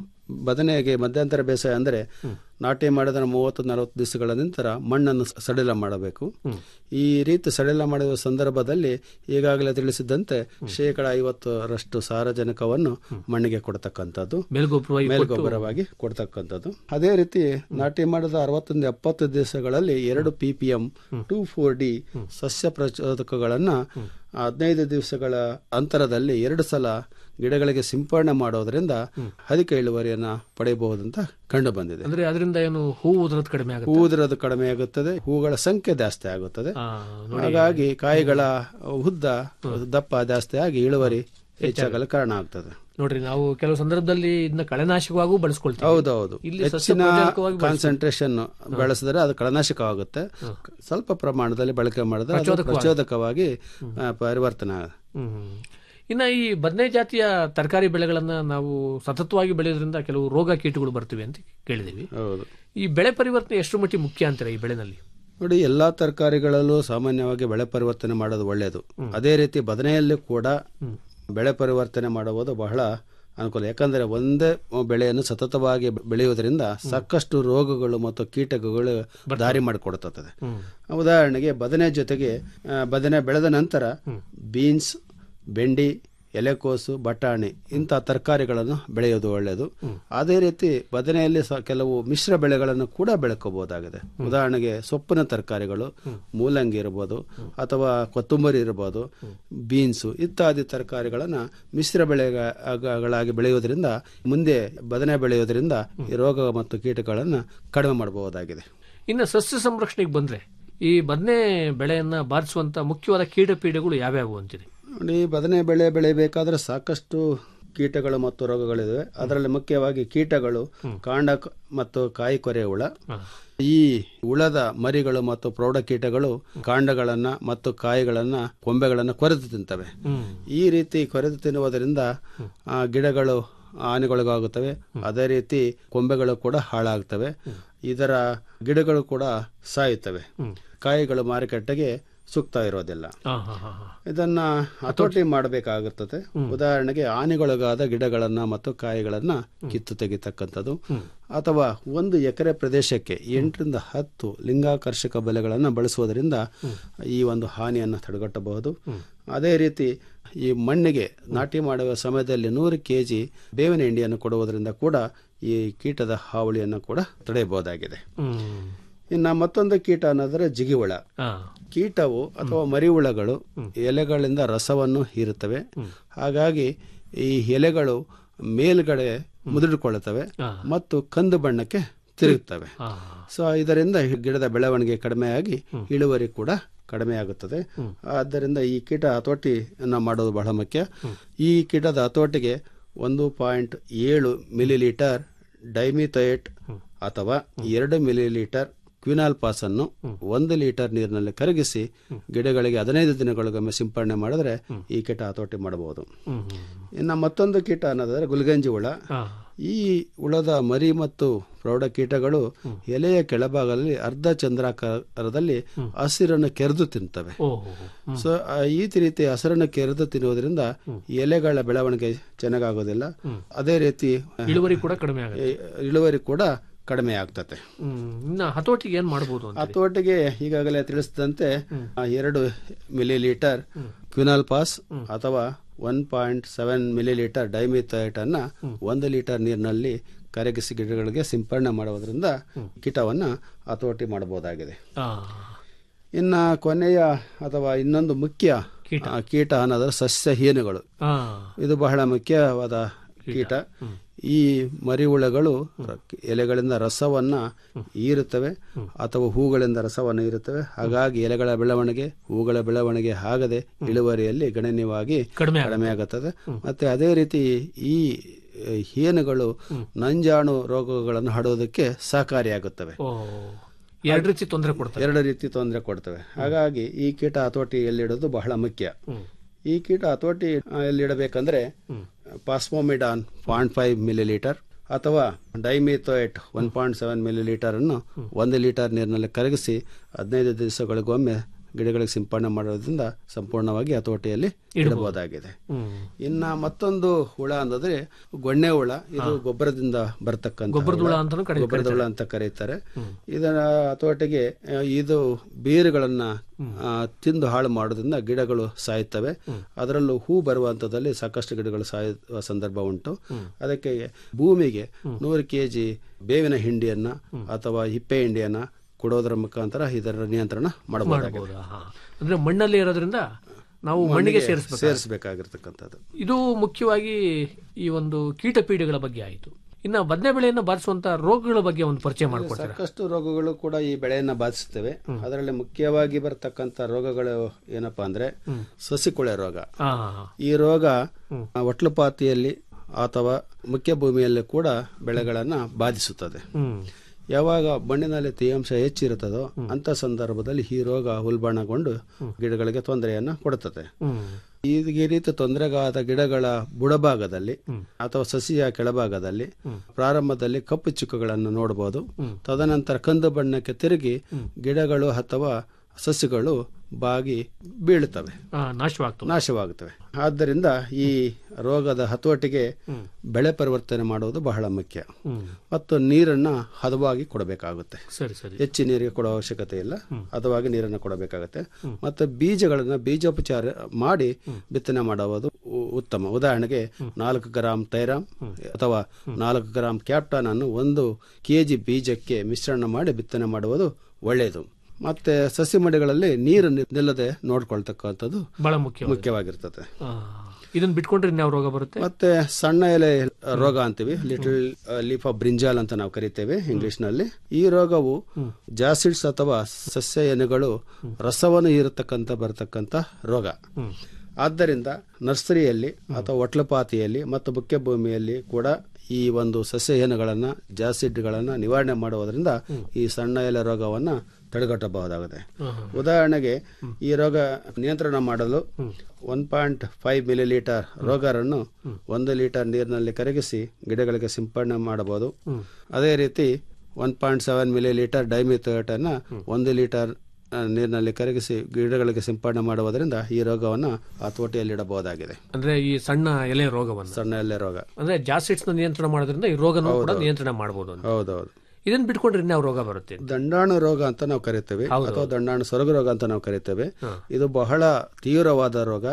ಬದನೆಗೆ ಮಧ್ಯಂತರ ಬೇಸಾಯ ಅಂದರೆ ನಾಟಿ ಮಾಡಿದ ಮೂವತ್ತು ನಲವತ್ತು ದಿವಸಗಳ ನಂತರ ಮಣ್ಣನ್ನು ಸ- ಸಡಿಲ ಮಾಡಬೇಕು ಈ ರೀತಿ ಸಡಿಲ ಮಾಡುವ ಸಂದರ್ಭದಲ್ಲಿ ಈಗಾಗಲೇ ತಿಳಿಸಿದಂತೆ ಶೇಕಡ ಐವತ್ತರಷ್ಟು ಸಾರಜನಕವನ್ನು ಮಣ್ಣಿಗೆ ಕೊಡ್ತಕ್ಕಂಥದ್ದು ಮೇಲ್ಗೊಬ್ಬರವಾಗಿ ಕೊಟ್ಟು- ಮೇಲ್ಗೊಬ್ಬರವಾಗಿ ಕೊಡ್ತಕ್ಕಂಥದ್ದು ಅದೇ ರೀತಿ ನಾಟಿ ಮಾಡಿದ ಅರವತ್ತೊಂದು ಎಪ್ಪತ್ತು ದಿವಸಗಳಲ್ಲಿ ಎರಡು P P M two four D ಸಸ್ಯ ಪ್ರಚೋದಕಗಳನ್ನ ಹದಿನೈದು ದಿವಸಗಳ ಅಂತರದಲ್ಲಿ ಎರಡು ಸಲ ಗಿಡಗಳಿಗೆ ಸಿಂಪರಣೆ ಮಾಡೋದ್ರಿಂದ ಅಧಿಕ ಇಳುವರಿಯನ್ನ ಪಡೆಯಬಹುದಂತ ಕಂಡು ಬಂದಿದೆ ಅಂದ್ರೆ ಅದರಿಂದ ಏನು ಹೂ ಉದುರೋದು ಕಡಿಮೆ ಆಗುತ್ತೆ ಹೂದಿರೋದು ಕಡಿಮೆ ಆಗುತ್ತದೆ ಹೂಗಳ ಸಂಖ್ಯೆ ಜಾಸ್ತಿ ಆಗುತ್ತದೆ ನೋಡಿ. ಹಾಗಾಗಿ ಕಾಯಿಗಳ ಉದ್ದ ದಪ್ಪ ಜಾಸ್ತಿ ಆಗಿ ಇಳುವರಿ ಹೆಚ್ಚಾಗಲು ಕಾರಣ ಆಗ್ತದೆ ನೋಡ್ರಿ ನಾವು ಕೆಲವು ಸಂದರ್ಭದಲ್ಲಿ ಇದನ್ನ ಕಳೆನಾಶಕವಾಗೂ ಬಳಸ್ಕೊಳ್ತೀವಿ ಹೌದೌದು ಇಲ್ಲಿ ಸಸ್ಯ ಹೆಚ್ಚಿನ ಪ್ರಜನಕವಾಗಿ ಬಳಸ್ಕೊಳ್ತೀವಿ. ಕಾನ್ಸಂಟ್ರೇಷನ್ ಬೆಳೆಸಿದ್ರೆ ಅದು ಕಳನಾಶಕವಾಗುತ್ತೆ ಸ್ವಲ್ಪ ಪ್ರಮಾಣದಲ್ಲಿ ಬಳಕೆ ಮಾಡಿದ್ರೆ ಅದು ಪ್ರಚೋದಕವಾಗಿ. ಪ್ರಚೋದಕವಾಗಿ ಆ, ಪರಿವರ್ತನೆ ಆಗುತ್ತೆ. ಹ್ಮ್. ಇನ್ನ ಈ ಬದನೆ ಜಾತಿಯ ತರಕಾರಿ ಬೆಳೆಗಳನ್ನ ನಾವು ಸತತವಾಗಿ ಬೆಳೆಯೋದ್ರಿಂದ ಕೆಲವು ರೋಗ ಕೀಟಗಳು ಬರ್ತಿವೆ ಅಂತ ಕೇಳಿದೀವಿ ಹೌದು ಈ ಬೆಳೆ ಪರಿವರ್ತನೆ ಎಷ್ಟು ಮಟ್ಟಿಗೆ ಮುಖ್ಯ ಅಂತೀರಾ ಈ ಬೆಳೆನಲ್ಲಿ ನೋಡಿ ಎಲ್ಲಾ ತರಕಾರಿಗಳಲ್ಲೂ ಸಾಮಾನ್ಯವಾಗಿ ಬೆಳೆ ಪರಿವರ್ತನೆ ಮಾಡೋದು ಒಳ್ಳೆಯದು ಅದೇ ರೀತಿ ಬದನೆಯಲ್ಲಿ ಕೂಡ ಬೆಳೆ ಪರಿವರ್ತನೆ ಮಾಡುವುದು ಬಹಳ ಅನುಕೂಲ ಯಾಕಂದ್ರೆ ಒಂದೇ ಬೆಳೆಯನ್ನು ಸತತವಾಗಿ ಬೆಳೆಯುವುದರಿಂದ ಸಾಕಷ್ಟು ರೋಗಗಳು ಮತ್ತು ಕೀಟಗಳು ದಾರಿ ಮಾಡಿಕೊಡುತ್ತದೆ ಉದಾಹರಣೆಗೆ ಬದನೆ ಜೊತೆಗೆ ಆ, ಬದನೆ ಬೆಳೆದ ನಂತರ ಬೀನ್ಸ್ ಬೆಂಡಿ ಎಲೆಕೋಸು ಬಟಾಣಿ ಇಂಥ ತರಕಾರಿಗಳನ್ನು ಬೆಳೆಯೋದು ಒಳ್ಳೆಯದು ಅದೇ ರೀತಿ ಬದನೆಯಲ್ಲಿ ಸಹ ಕೆಲವು ಮಿಶ್ರ ಬೆಳೆಗಳನ್ನು ಕೂಡ ಬೆಳಕೋಬಹುದಾಗಿದೆ ಉದಾಹರಣೆಗೆ ಸೊಪ್ಪಿನ ತರಕಾರಿಗಳು ಮೂಲಂಗಿ ಇರಬಹುದು ಅಥವಾ ಕೊತ್ತಂಬರಿ ಇರಬಹುದು ಬೀನ್ಸು ಇತ್ಯಾದಿ ತರಕಾರಿಗಳನ್ನು ಮಿಶ್ರ ಬೆಳೆಗಳಾಗಿ ಬೆಳೆಯೋದ್ರಿಂದ ಮುಂದೆ ಬದನೆ ಬೆಳೆಯೋದ್ರಿಂದ ಈ ರೋಗ ಮತ್ತು ಕೀಟಗಳನ್ನು ಕಡಿಮೆ ಮಾಡಬಹುದಾಗಿದೆ ಇನ್ನು ಸಸ್ಯ ಸಂರಕ್ಷಣೆಗೆ ಬಂದ್ರೆ ಈ ಬದನೆ ಬೆಳೆಯನ್ನ ಬಾಧಿಸುವಂತ ಮುಖ್ಯವಾದ ಕೀಟ ಪೀಡೆಗಳು ಯಾವ್ಯಾವು ಅಂತೀರಿ ನೋಡಿ ಬದನೆ ಬೆಳೆ ಬೆಳೆಯಬೇಕಾದ್ರೆ ಸಾಕಷ್ಟು ಕೀಟಗಳು ಮತ್ತು ರೋಗಗಳಿವೆ ಅದರಲ್ಲಿ ಮುಖ್ಯವಾಗಿ ಕೀಟಗಳು ಕಾಂಡ ಕ- ಮತ್ತು ಕಾಯಿ ಕೊರೆ ಹುಳ ಈ ಹುಳದ ಮರಿಗಳು ಮತ್ತು ಪ್ರೌಢ ಕೀಟಗಳು ಕಾಂಡಗಳನ್ನ ಮತ್ತು ಕಾಯಿಗಳನ್ನ ಕೊಂಬೆಗಳನ್ನ ಕೊರೆದು ತಿಂತವೆ ಈ ರೀತಿ ಕೊರೆದು ತಿನ್ನುವುದರಿಂದ ಆ, ಗಿಡಗಳು ಹಾನಿಗೊಳಗಾಗುತ್ತವೆ ಅದೇ ರೀತಿ ಕೊಂಬೆಗಳು ಕೂಡ ಹಾಳಾಗ್ತವೆ ಇದರ ಗಿಡಗಳು ಕೂಡ ಸಾಯುತ್ತವೆ ಕಾಯಿಗಳು ಮಾರುಕಟ್ಟೆಗೆ ಸೂಕ್ತ ಇರೋದಿಲ್ಲ ಹಾ, ಹಾ, ಹಾ, ಹಾ. ಇದನ್ನ ಹತೋಟಿ ಮಾಡಬೇಕಾಗುತ್ತದೆ ಉದಾಹರಣೆಗೆ ಹಾನಿಗೊಳಗಾದ ಗಿಡಗಳನ್ನ ಮತ್ತು ಕಾಯಿಗಳನ್ನ ಕಿತ್ತು ತೆಗಿತಕ್ಕಂಥದ್ದು ಅಥವಾ ಒಂದು ಎಕರೆ ಪ್ರದೇಶಕ್ಕೆ ಎಂಟರಿಂದ ಹತ್ತು ಲಿಂಗಾಕರ್ಷಕ ಬಲೆಗಳನ್ನು ಬಳಸುವುದರಿಂದ ಈ ಒಂದು ಹಾನಿಯನ್ನು ತಡೆಗಟ್ಟಬಹುದು ಅದೇ ರೀತಿ ಈ ಮಣ್ಣಿಗೆ ನಾಟಿ ಮಾಡುವ ಸಮಯದಲ್ಲಿ ನೂರು ಕೆ ಜಿ ಬೇವಿನ ಹಿಂಡಿಯನ್ನು ಕೊಡುವುದರಿಂದ ಕೂಡ ಈ ಕೀಟದ ಹಾವಳಿಯನ್ನು ಕೂಡ ತಡೆಯಬಹುದಾಗಿದೆ ಹ್ಮ್. ಇನ್ನು ಮತ್ತೊಂದು ಕೀಟ ಅನ್ನೋದ್ರೆ ಜಿಗಿಹುಳ ಹಾ. ಕೀಟವು ಅಥವಾ ಮರಿಹುಳಗಳು ಎಲೆಗಳಿಂದ ರಸವನ್ನು ಹೀರುತ್ತವೆ ಹಾಗಾಗಿ ಈ ಎಲೆಗಳು ಮೇಲ್ಗಡೆ ಮುದುಡಿಕೊಳ್ಳುತ್ತವೆ ಮತ್ತು ಕಂದು ಬಣ್ಣಕ್ಕೆ ತಿರುಗುತ್ತವೆ ಸೊ ಇದರಿಂದ ಗಿಡದ ಬೆಳವಣಿಗೆ ಕಡಿಮೆಯಾಗಿ ಇಳುವರಿ ಕೂಡ ಕಡಿಮೆಯಾಗುತ್ತದೆ ಆದ್ದರಿಂದ ಈ ಕೀಟ ಹತೋಟಿಯನ್ನು ಮಾಡೋದು ಬಹಳ ಮುಖ್ಯ ಈ ಕೀಟದ ಹತೋಟಿಗೆ ಒಂದು ಪಾಯಿಂಟ್ ಏಳು ಮಿಲಿ ಲೀಟರ್ ಡೈಮಿಥಯೇಟ್ ಅಥವಾ ಎರಡು ಮಿಲಿ ಲೀಟರ್ ಕ್ವಿನಾಲ್ ಪಾಸ್ ಅನ್ನು ಒಂದು ಲೀಟರ್ ನೀರಿನಲ್ಲಿ ಕರಗಿಸಿ ಗಿಡಗಳಿಗೆ ಹದಿನೈದು ದಿನಗಳಿಗೊಮ್ಮೆ ಸಿಂಪಡಣೆ ಮಾಡಿದ್ರೆ ಈ ಕೀಟ ಹತೋಟಿ ಮಾಡಬಹುದು ಇನ್ನು ಮತ್ತೊಂದು ಕೀಟ ಅನ್ನೋದಾದ್ರೆ ಗುಲ್ಗಂಜಿ ಹುಳ ಈ ಹುಳದ ಮರಿ ಮತ್ತು ಪ್ರೌಢ ಕೀಟಗಳು ಎಲೆಯ ಕೆಳಭಾಗದಲ್ಲಿ ಅರ್ಧ ಚಂದ್ರಾಕಾರದಲ್ಲಿ ಹಸಿರನ್ನು ಕೆರೆದು ತಿಂತವೆ ಸೊ ಆ, ಈ ರೀತಿ ಹಸಿರನ್ನು ಕೆರೆದು ತಿನ್ನುವುದರಿಂದ ಎಲೆಗಳ ಬೆಳವಣಿಗೆ ಚೆನ್ನಾಗಾಗೋದಿಲ್ಲ ಅದೇ ರೀತಿ ಇಳುವರಿ ಕೂಡ ಕಡಿಮೆ ಆಗುತ್ತೆ ಇ- ಇಳುವರಿ ಕೂಡ ಕಡಿಮೆ ಆಗ್ತದೆ ಹ್ಮ್. ಇನ್ನ ಹತೋಟಿಗೆ ಏನ್ ಮಾಡಬಹುದು ಅಂತ ಹತೋಟಿಗೆ ಈಗಾಗಲೇ ತಿಳಿಸಿದಂತೆ ಆ, ಎರಡು ಮಿಲಿ ಲೀಟರ್ ಕ್ವಿನಾಲ್ ಪಾಸ್ ಅಥವಾ one point seven millilitre dimethoate ಅನ್ನ ಒಂದು ಲೀಟರ್ ನೀರಿನಲ್ಲಿ ಕರಗಿಸಿ ಗಿಡಗಳಿಗೆ ಸಿಂಪಡಣೆ ಮಾಡುವುದರಿಂದ ಕೀಟವನ್ನ ಹತೋಟಿ ಮಾಡಬಹುದಾಗಿದೆ ಆ, ಇನ್ನ ಕೊನೆಯ ಅಥವಾ ಇನ್ನೊಂದು ಮುಖ್ಯ ಆ, ಕೀಟ ಅನ್ನೋದ್ರೆ ಸಸ್ಯ ಹೀನುಗಳು ಆ. ಇದು ಬಹಳ ಮುಖ್ಯವಾದ ಕೀಟ ಈ ಮರಿಹುಳಗಳು ರ- ಎಲೆಗಳಿಂದ ರಸವನ್ನ ಹೀರುತ್ತವೆ ಅಥವಾ ಹೂಗಳಿಂದ ರಸವನ್ನು ಹೀರುತ್ತವೆ ಹಾಗಾಗಿ ಎಲೆಗಳ ಬೆಳವಣಿಗೆ ಹೂಗಳ ಬೆಳವಣಿಗೆ ಆಗದೆ ಇಳುವರಿಯಲ್ಲಿ ಗಣನೀಯವಾಗಿ ಕಡಿಮೆ ಕಡಿಮೆ ಆಗುತ್ತದೆ ಮತ್ತೆ ಅದೇ ರೀತಿ ಈ ಅಹ್, ಹೇನುಗಳು ನಂಜಾಣು ರೋಗಗಳನ್ನು ಹರಡುವುದಕ್ಕೆ ಸಹಕಾರಿಯಾಗುತ್ತವೆ ಓ ಎರಡು ರೀತಿ ತೊಂದರೆ ಕೊಡ್ತಾರೆ ಎರಡು ರೀತಿ ತೊಂದರೆ ಕೊಡ್ತವೆ ಹಾಗಾಗಿ ಈ ಕೀಟ ಹತೋಟಿಯಲ್ಲಿಡೋದು ಬಹಳ ಮುಖ್ಯ ಈ ಕೀಟ ಹತೋಟಿ ಆ, ಎಲ್ಲಿಡಬೇಕಂದ್ರೆ phosphamidon point five millilitre ಅಥವಾ dimethoate one point seven millilitre ಅನ್ನು ಒಂದು ಲೀಟರ್ ನೀರಿನಲ್ಲಿ ಕರಗಿಸಿ ಹದಿನೈದು ದಿವಸಗಳಿಗೊಮ್ಮೆ ಗಿಡಗಳಿಗೆ ಸಿಂಪಡಣೆ ಮಾಡೋದ್ರಿಂದ ಸಂಪೂರ್ಣವಾಗಿ ಹತೋಟಿಯಲ್ಲಿ ಇಡಬಹುದಾಗಿದೆ ಇನ್ನ ಮತ್ತೊಂದು ಹುಳ ಅನ್ನೋದ್ರೆ ಗೊಣ್ಣೆ ಹುಳ ಇದು ಗೊಬ್ಬರದಿಂದ ಬರ್ತಕ್ಕಂಥ ಗೊಬ್ಬರದ ಹುಳ ಅಂತಾನೂ ಕರೀತಾರೆ. ಗೊಬ್ಬರದ ಹುಳ ಅಂತ ಕರೀತಾರೆ ಇದರ ಹತೋಟಿಗೆ ಆ, ಇದು ಬೇರುಗಳನ್ನ ಆ, ತಿಂದು ಹಾಳು ಮಾಡೋದ್ರಿಂದ ಗಿಡಗಳು ಸಾಯುತ್ತವೆ ಅದರಲ್ಲೂ ಹೂ ಬರುವ ಹಂತದಲ್ಲಿ ಸಾಕಷ್ಟು ಗಿಡಗಳು ಸಾಯುವ ಸಂದರ್ಭ ಉಂಟು ಅದಕ್ಕೆ ಭೂಮಿಗೆ ನೂರು ಕೆಜಿ ಬೇವಿನ ಹಿಂಡಿಯನ್ನ ಅಥವಾ ಹಿಪ್ಪೆ ಹಿಂಡಿಯನ್ನ ಕೊಡೋದರ ಮುಖಾಂತರ ಇದರ ನಿಯಂತ್ರಣ ಮಾಡಬಹುದಾಗಿದೆ ಮಾಡಬಹುದಾ ಹಾ. ಅಂದ್ರೆ ಮಣ್ಣಲ್ಲಿ ಇರೋದ್ರಿಂದ ನಾವು ಮಣ್ಣಿಗೆ ಸೇರಿಸಬೇಕು ಸೇರಿಸಬೇಕಾಗಿರ್ತಕ್ಕಂಥದ್ದು ಇದು ಮುಖ್ಯವಾಗಿ ಈ ಒಂದು ಕೀಟ ಪೀಡೆಗಳ ಬಗ್ಗೆ ಆಯಿತು ಇನ್ನ ಬದನೆ ಬೆಳೆಯನ್ನು ಬಾಧಿಸುವಂತ ರೋಗಗಳ ಬಗ್ಗೆ ಒಂದು ಪರಿಚಯ ಮಾಡಿಕೊಡ್ತೀರಾ ಸಾಕಷ್ಟು ರೋಗಗಳು ಕೂಡ ಈ ಬೆಳೆಯನ್ನ ಬಾಧಿಸುತ್ತವೆ ಅದರಲ್ಲಿ ಮುಖ್ಯವಾಗಿ ಬರ್ತಕ್ಕಂಥ ರೋಗಗಳು ಏನಪ್ಪಾ ಅಂದ್ರೆ ಸಸಿಕೊಳೆ ರೋಗ ಆ, ಈ ರೋಗ ಆ, ಒಟ್ಲುಪಾತಿಯಲ್ಲಿ ಅಥವಾ ಮುಖ್ಯ ಭೂಮಿಯಲ್ಲಿ ಕೂಡ ಬೆಳೆಗಳನ್ನ ಬಾಧಿಸುತ್ತದೆ ಹ್ಮ್ ಯಾವಾಗ ಮಣ್ಣಿನಲ್ಲಿ ತೇವಾಂಶ ಹೆಚ್ಚಿರುತ್ತದೋ ಅಂತ ಸಂದರ್ಭದಲ್ಲಿ ಈ ರೋಗ ಉಲ್ಬಣಗೊಂಡು ಗಿಡಗಳಿಗೆ ತೊಂದರೆಯನ್ನ ಕೊಡುತ್ತದೆ ಹ್ಮ್ ಈ ಈ ರೀತಿ ತೊಂದರೆಗಾದ ಗಿಡಗಳ ಬುಡಭಾಗದಲ್ಲಿ ಅಥವಾ ಸಸಿಯ ಕೆಳಭಾಗದಲ್ಲಿ ಪ್ರಾರಂಭದಲ್ಲಿ ಕಪ್ಪು ಚುಕ್ಕುಗಳನ್ನು ನೋಡಬಹುದು ತದನಂತರ ಕಂದು ಬಣ್ಣಕ್ಕೆ ತಿರುಗಿ ಗಿಡಗಳು ಅಥವಾ ಸಸ್ಯಗಳು ಬಾಗಿ ಬೀಳುತ್ತವೆ ಆ, ನಾಶವಾಗ್ತದೆ ನಾಶವಾಗುತ್ತವೆ ಆದ್ದರಿಂದ ಈ ರೋಗದ ಹತೋಟಿಗೆ ಬೆಳೆ ಪರಿವರ್ತನೆ ಮಾಡುವುದು ಬಹಳ ಮುಖ್ಯ ಹ್ಮ್. ಮತ್ತು ನೀರನ್ನ ಹದವಾಗಿ ಕೊಡಬೇಕಾಗುತ್ತೆ ಸರಿ ಸರಿ ಹೆಚ್ಚು ನೀರಿಗೆ ಕೊಡೋ ಅವಶ್ಯಕತೆ ಇಲ್ಲ ಹದವಾಗಿ ನೀರನ್ನು ಕೊಡಬೇಕಾಗುತ್ತೆ ಮತ್ತು ಬೀಜಗಳನ್ನ ಬೀಜೋಪಚಾರ ಮಾಡಿ ಬಿತ್ತನೆ ಮಾಡುವುದು ಉ- ಉತ್ತಮ ಉದಾಹರಣೆಗೆ ನಾಲ್ಕು ಗ್ರಾಂ ತೈರಾಮ್ ಅಥವಾ ನಾಲ್ಕು ಗ್ರಾಂ ಕ್ಯಾಪ್ಟಾನ್ ಅನ್ನು ಒಂದು ಕೆಜಿ ಬೀಜಕ್ಕೆ ಮಿಶ್ರಣ ಮಾಡಿ ಬಿತ್ತನೆ ಮಾಡುವುದು ಒಳ್ಳೆಯದು ಮತ್ತೆ ಸಸಿ ಮಡಿಗಳಲ್ಲಿ ನೀರು ನಿ- ನಿಲ್ಲದೆ ನೋಡ್ಕೊಳ್ತಕ್ಕಂಥದ್ದು ಬಹಳ ಮುಖ್ಯ ಮುಖ್ಯವಾಗಿರ್ತದೆ ಇದನ್ನ ಬಿಟ್ಕೊಂಡ್ರೆ ಇನ್ಯಾವ ರೋಗ ಬರುತ್ತೆ ಮತ್ತೆ ಸಣ್ಣ ಎಲೆ ರೋಗ ಅಂತೀವಿ ಲಿಟಲ್ ಲೀಫ್ ಆಫ್ ಬ್ರಿಂಜಾಲ್ ಅಂತ ನಾವು ಕರಿತೇವೆ ಇಂಗ್ಲಿಷ್ ನಲ್ಲಿ ಈ ರೋಗವು ಜಾಸಿಡ್ಸ್ ಅಥವಾ ಸಸ್ಯ ಎಲೆಗಳು ರಸವನ್ನು ಹೀರತಕ್ಕಂತ ಬರತಕ್ಕಂತ ರೋಗ ಆದ್ದರಿಂದ ನರ್ಸರಿಯಲ್ಲಿ ಅಥವಾ ಒಟ್ಲಪಾತಿಯಲ್ಲಿ ಮತ್ತು ಮುಖ್ಯ ಭೂಮಿಯಲ್ಲಿ ಕೂಡ ಈ ಒಂದು ಸಸ್ಯಹೀನಗಳನ್ನು ಜಾಸಿಡ್ಗಳನ್ನು ನಿವಾರಣೆ ಮಾಡುವುದರಿಂದ ಈ ಸಣ್ಣ ಎಲೆ ರೋಗವನ್ನು ತಡೆಗಟ್ಟಬಹುದಾಗಿದೆ ಉದಾಹರಣೆಗೆ ಈ ರೋಗ ನಿಯಂತ್ರಣ ಮಾಡಲು one point five millilitre ರೋಗರನ್ನು ಒಂದು ಲೀಟರ್ ನೀರಿನಲ್ಲಿ ಕರಗಿಸಿ ಗಿಡಗಳಿಗೆ ಸಿಂಪಡಣೆ ಮಾಡಬಹುದು ಅದೇ ರೀತಿ one point seven millilitre ಡೈಮಿಥೇಟನ್ನು ಒಂದು ಲೀಟರ್ ಆ, ನೀರಿನಲ್ಲಿ ಕರಗಿಸಿ ಗಿಡಗಳಿಗೆ ಸಿಂಪಡಣೆ ಮಾಡುವುದರಿಂದ ಈ ರೋಗವನ್ನು ಹತೋಟಿಯಲ್ಲಿಡಬಹುದಾಗಿದೆ ಅಂದ್ರೆ ಈ ಸಣ್ಣ ಎಲೆ ರೋಗವನ್ನು ಸಣ್ಣ ಎಲೆ ರೋಗ ಅಂದ್ರೆ ಜಾಸ್ಟಿಟ್ಸ್ ನ ನಿಯಂತ್ರಣ ಮಾಡೋದ್ರಿಂದ ಈ ರೋಗನೂ ಕೂಡ ಹೌದು. ನಿಯಂತ್ರಣ ಮಾಡಬಹುದು ಅಂತ ಹೌದೌದು ಇದನ್ನ ಬಿಟ್ಕೊಂಡ್ರೆ ಇನ್ಯಾವ ರೋಗ ಬರುತ್ತೆ ದಂಡಾಣು ರೋಗ ಅಂತ ನಾವು ಕರಿತೇವೆ ಹೌದು, ಅಥವಾ ಹೌದು. ದಂಡಾಣು ಸೊರಗ ರೋಗ ಅಂತ ನಾವು ಕರಿತೇವೆ ಇದು ಬಹಳ ತೀವ್ರವಾದ ರೋಗ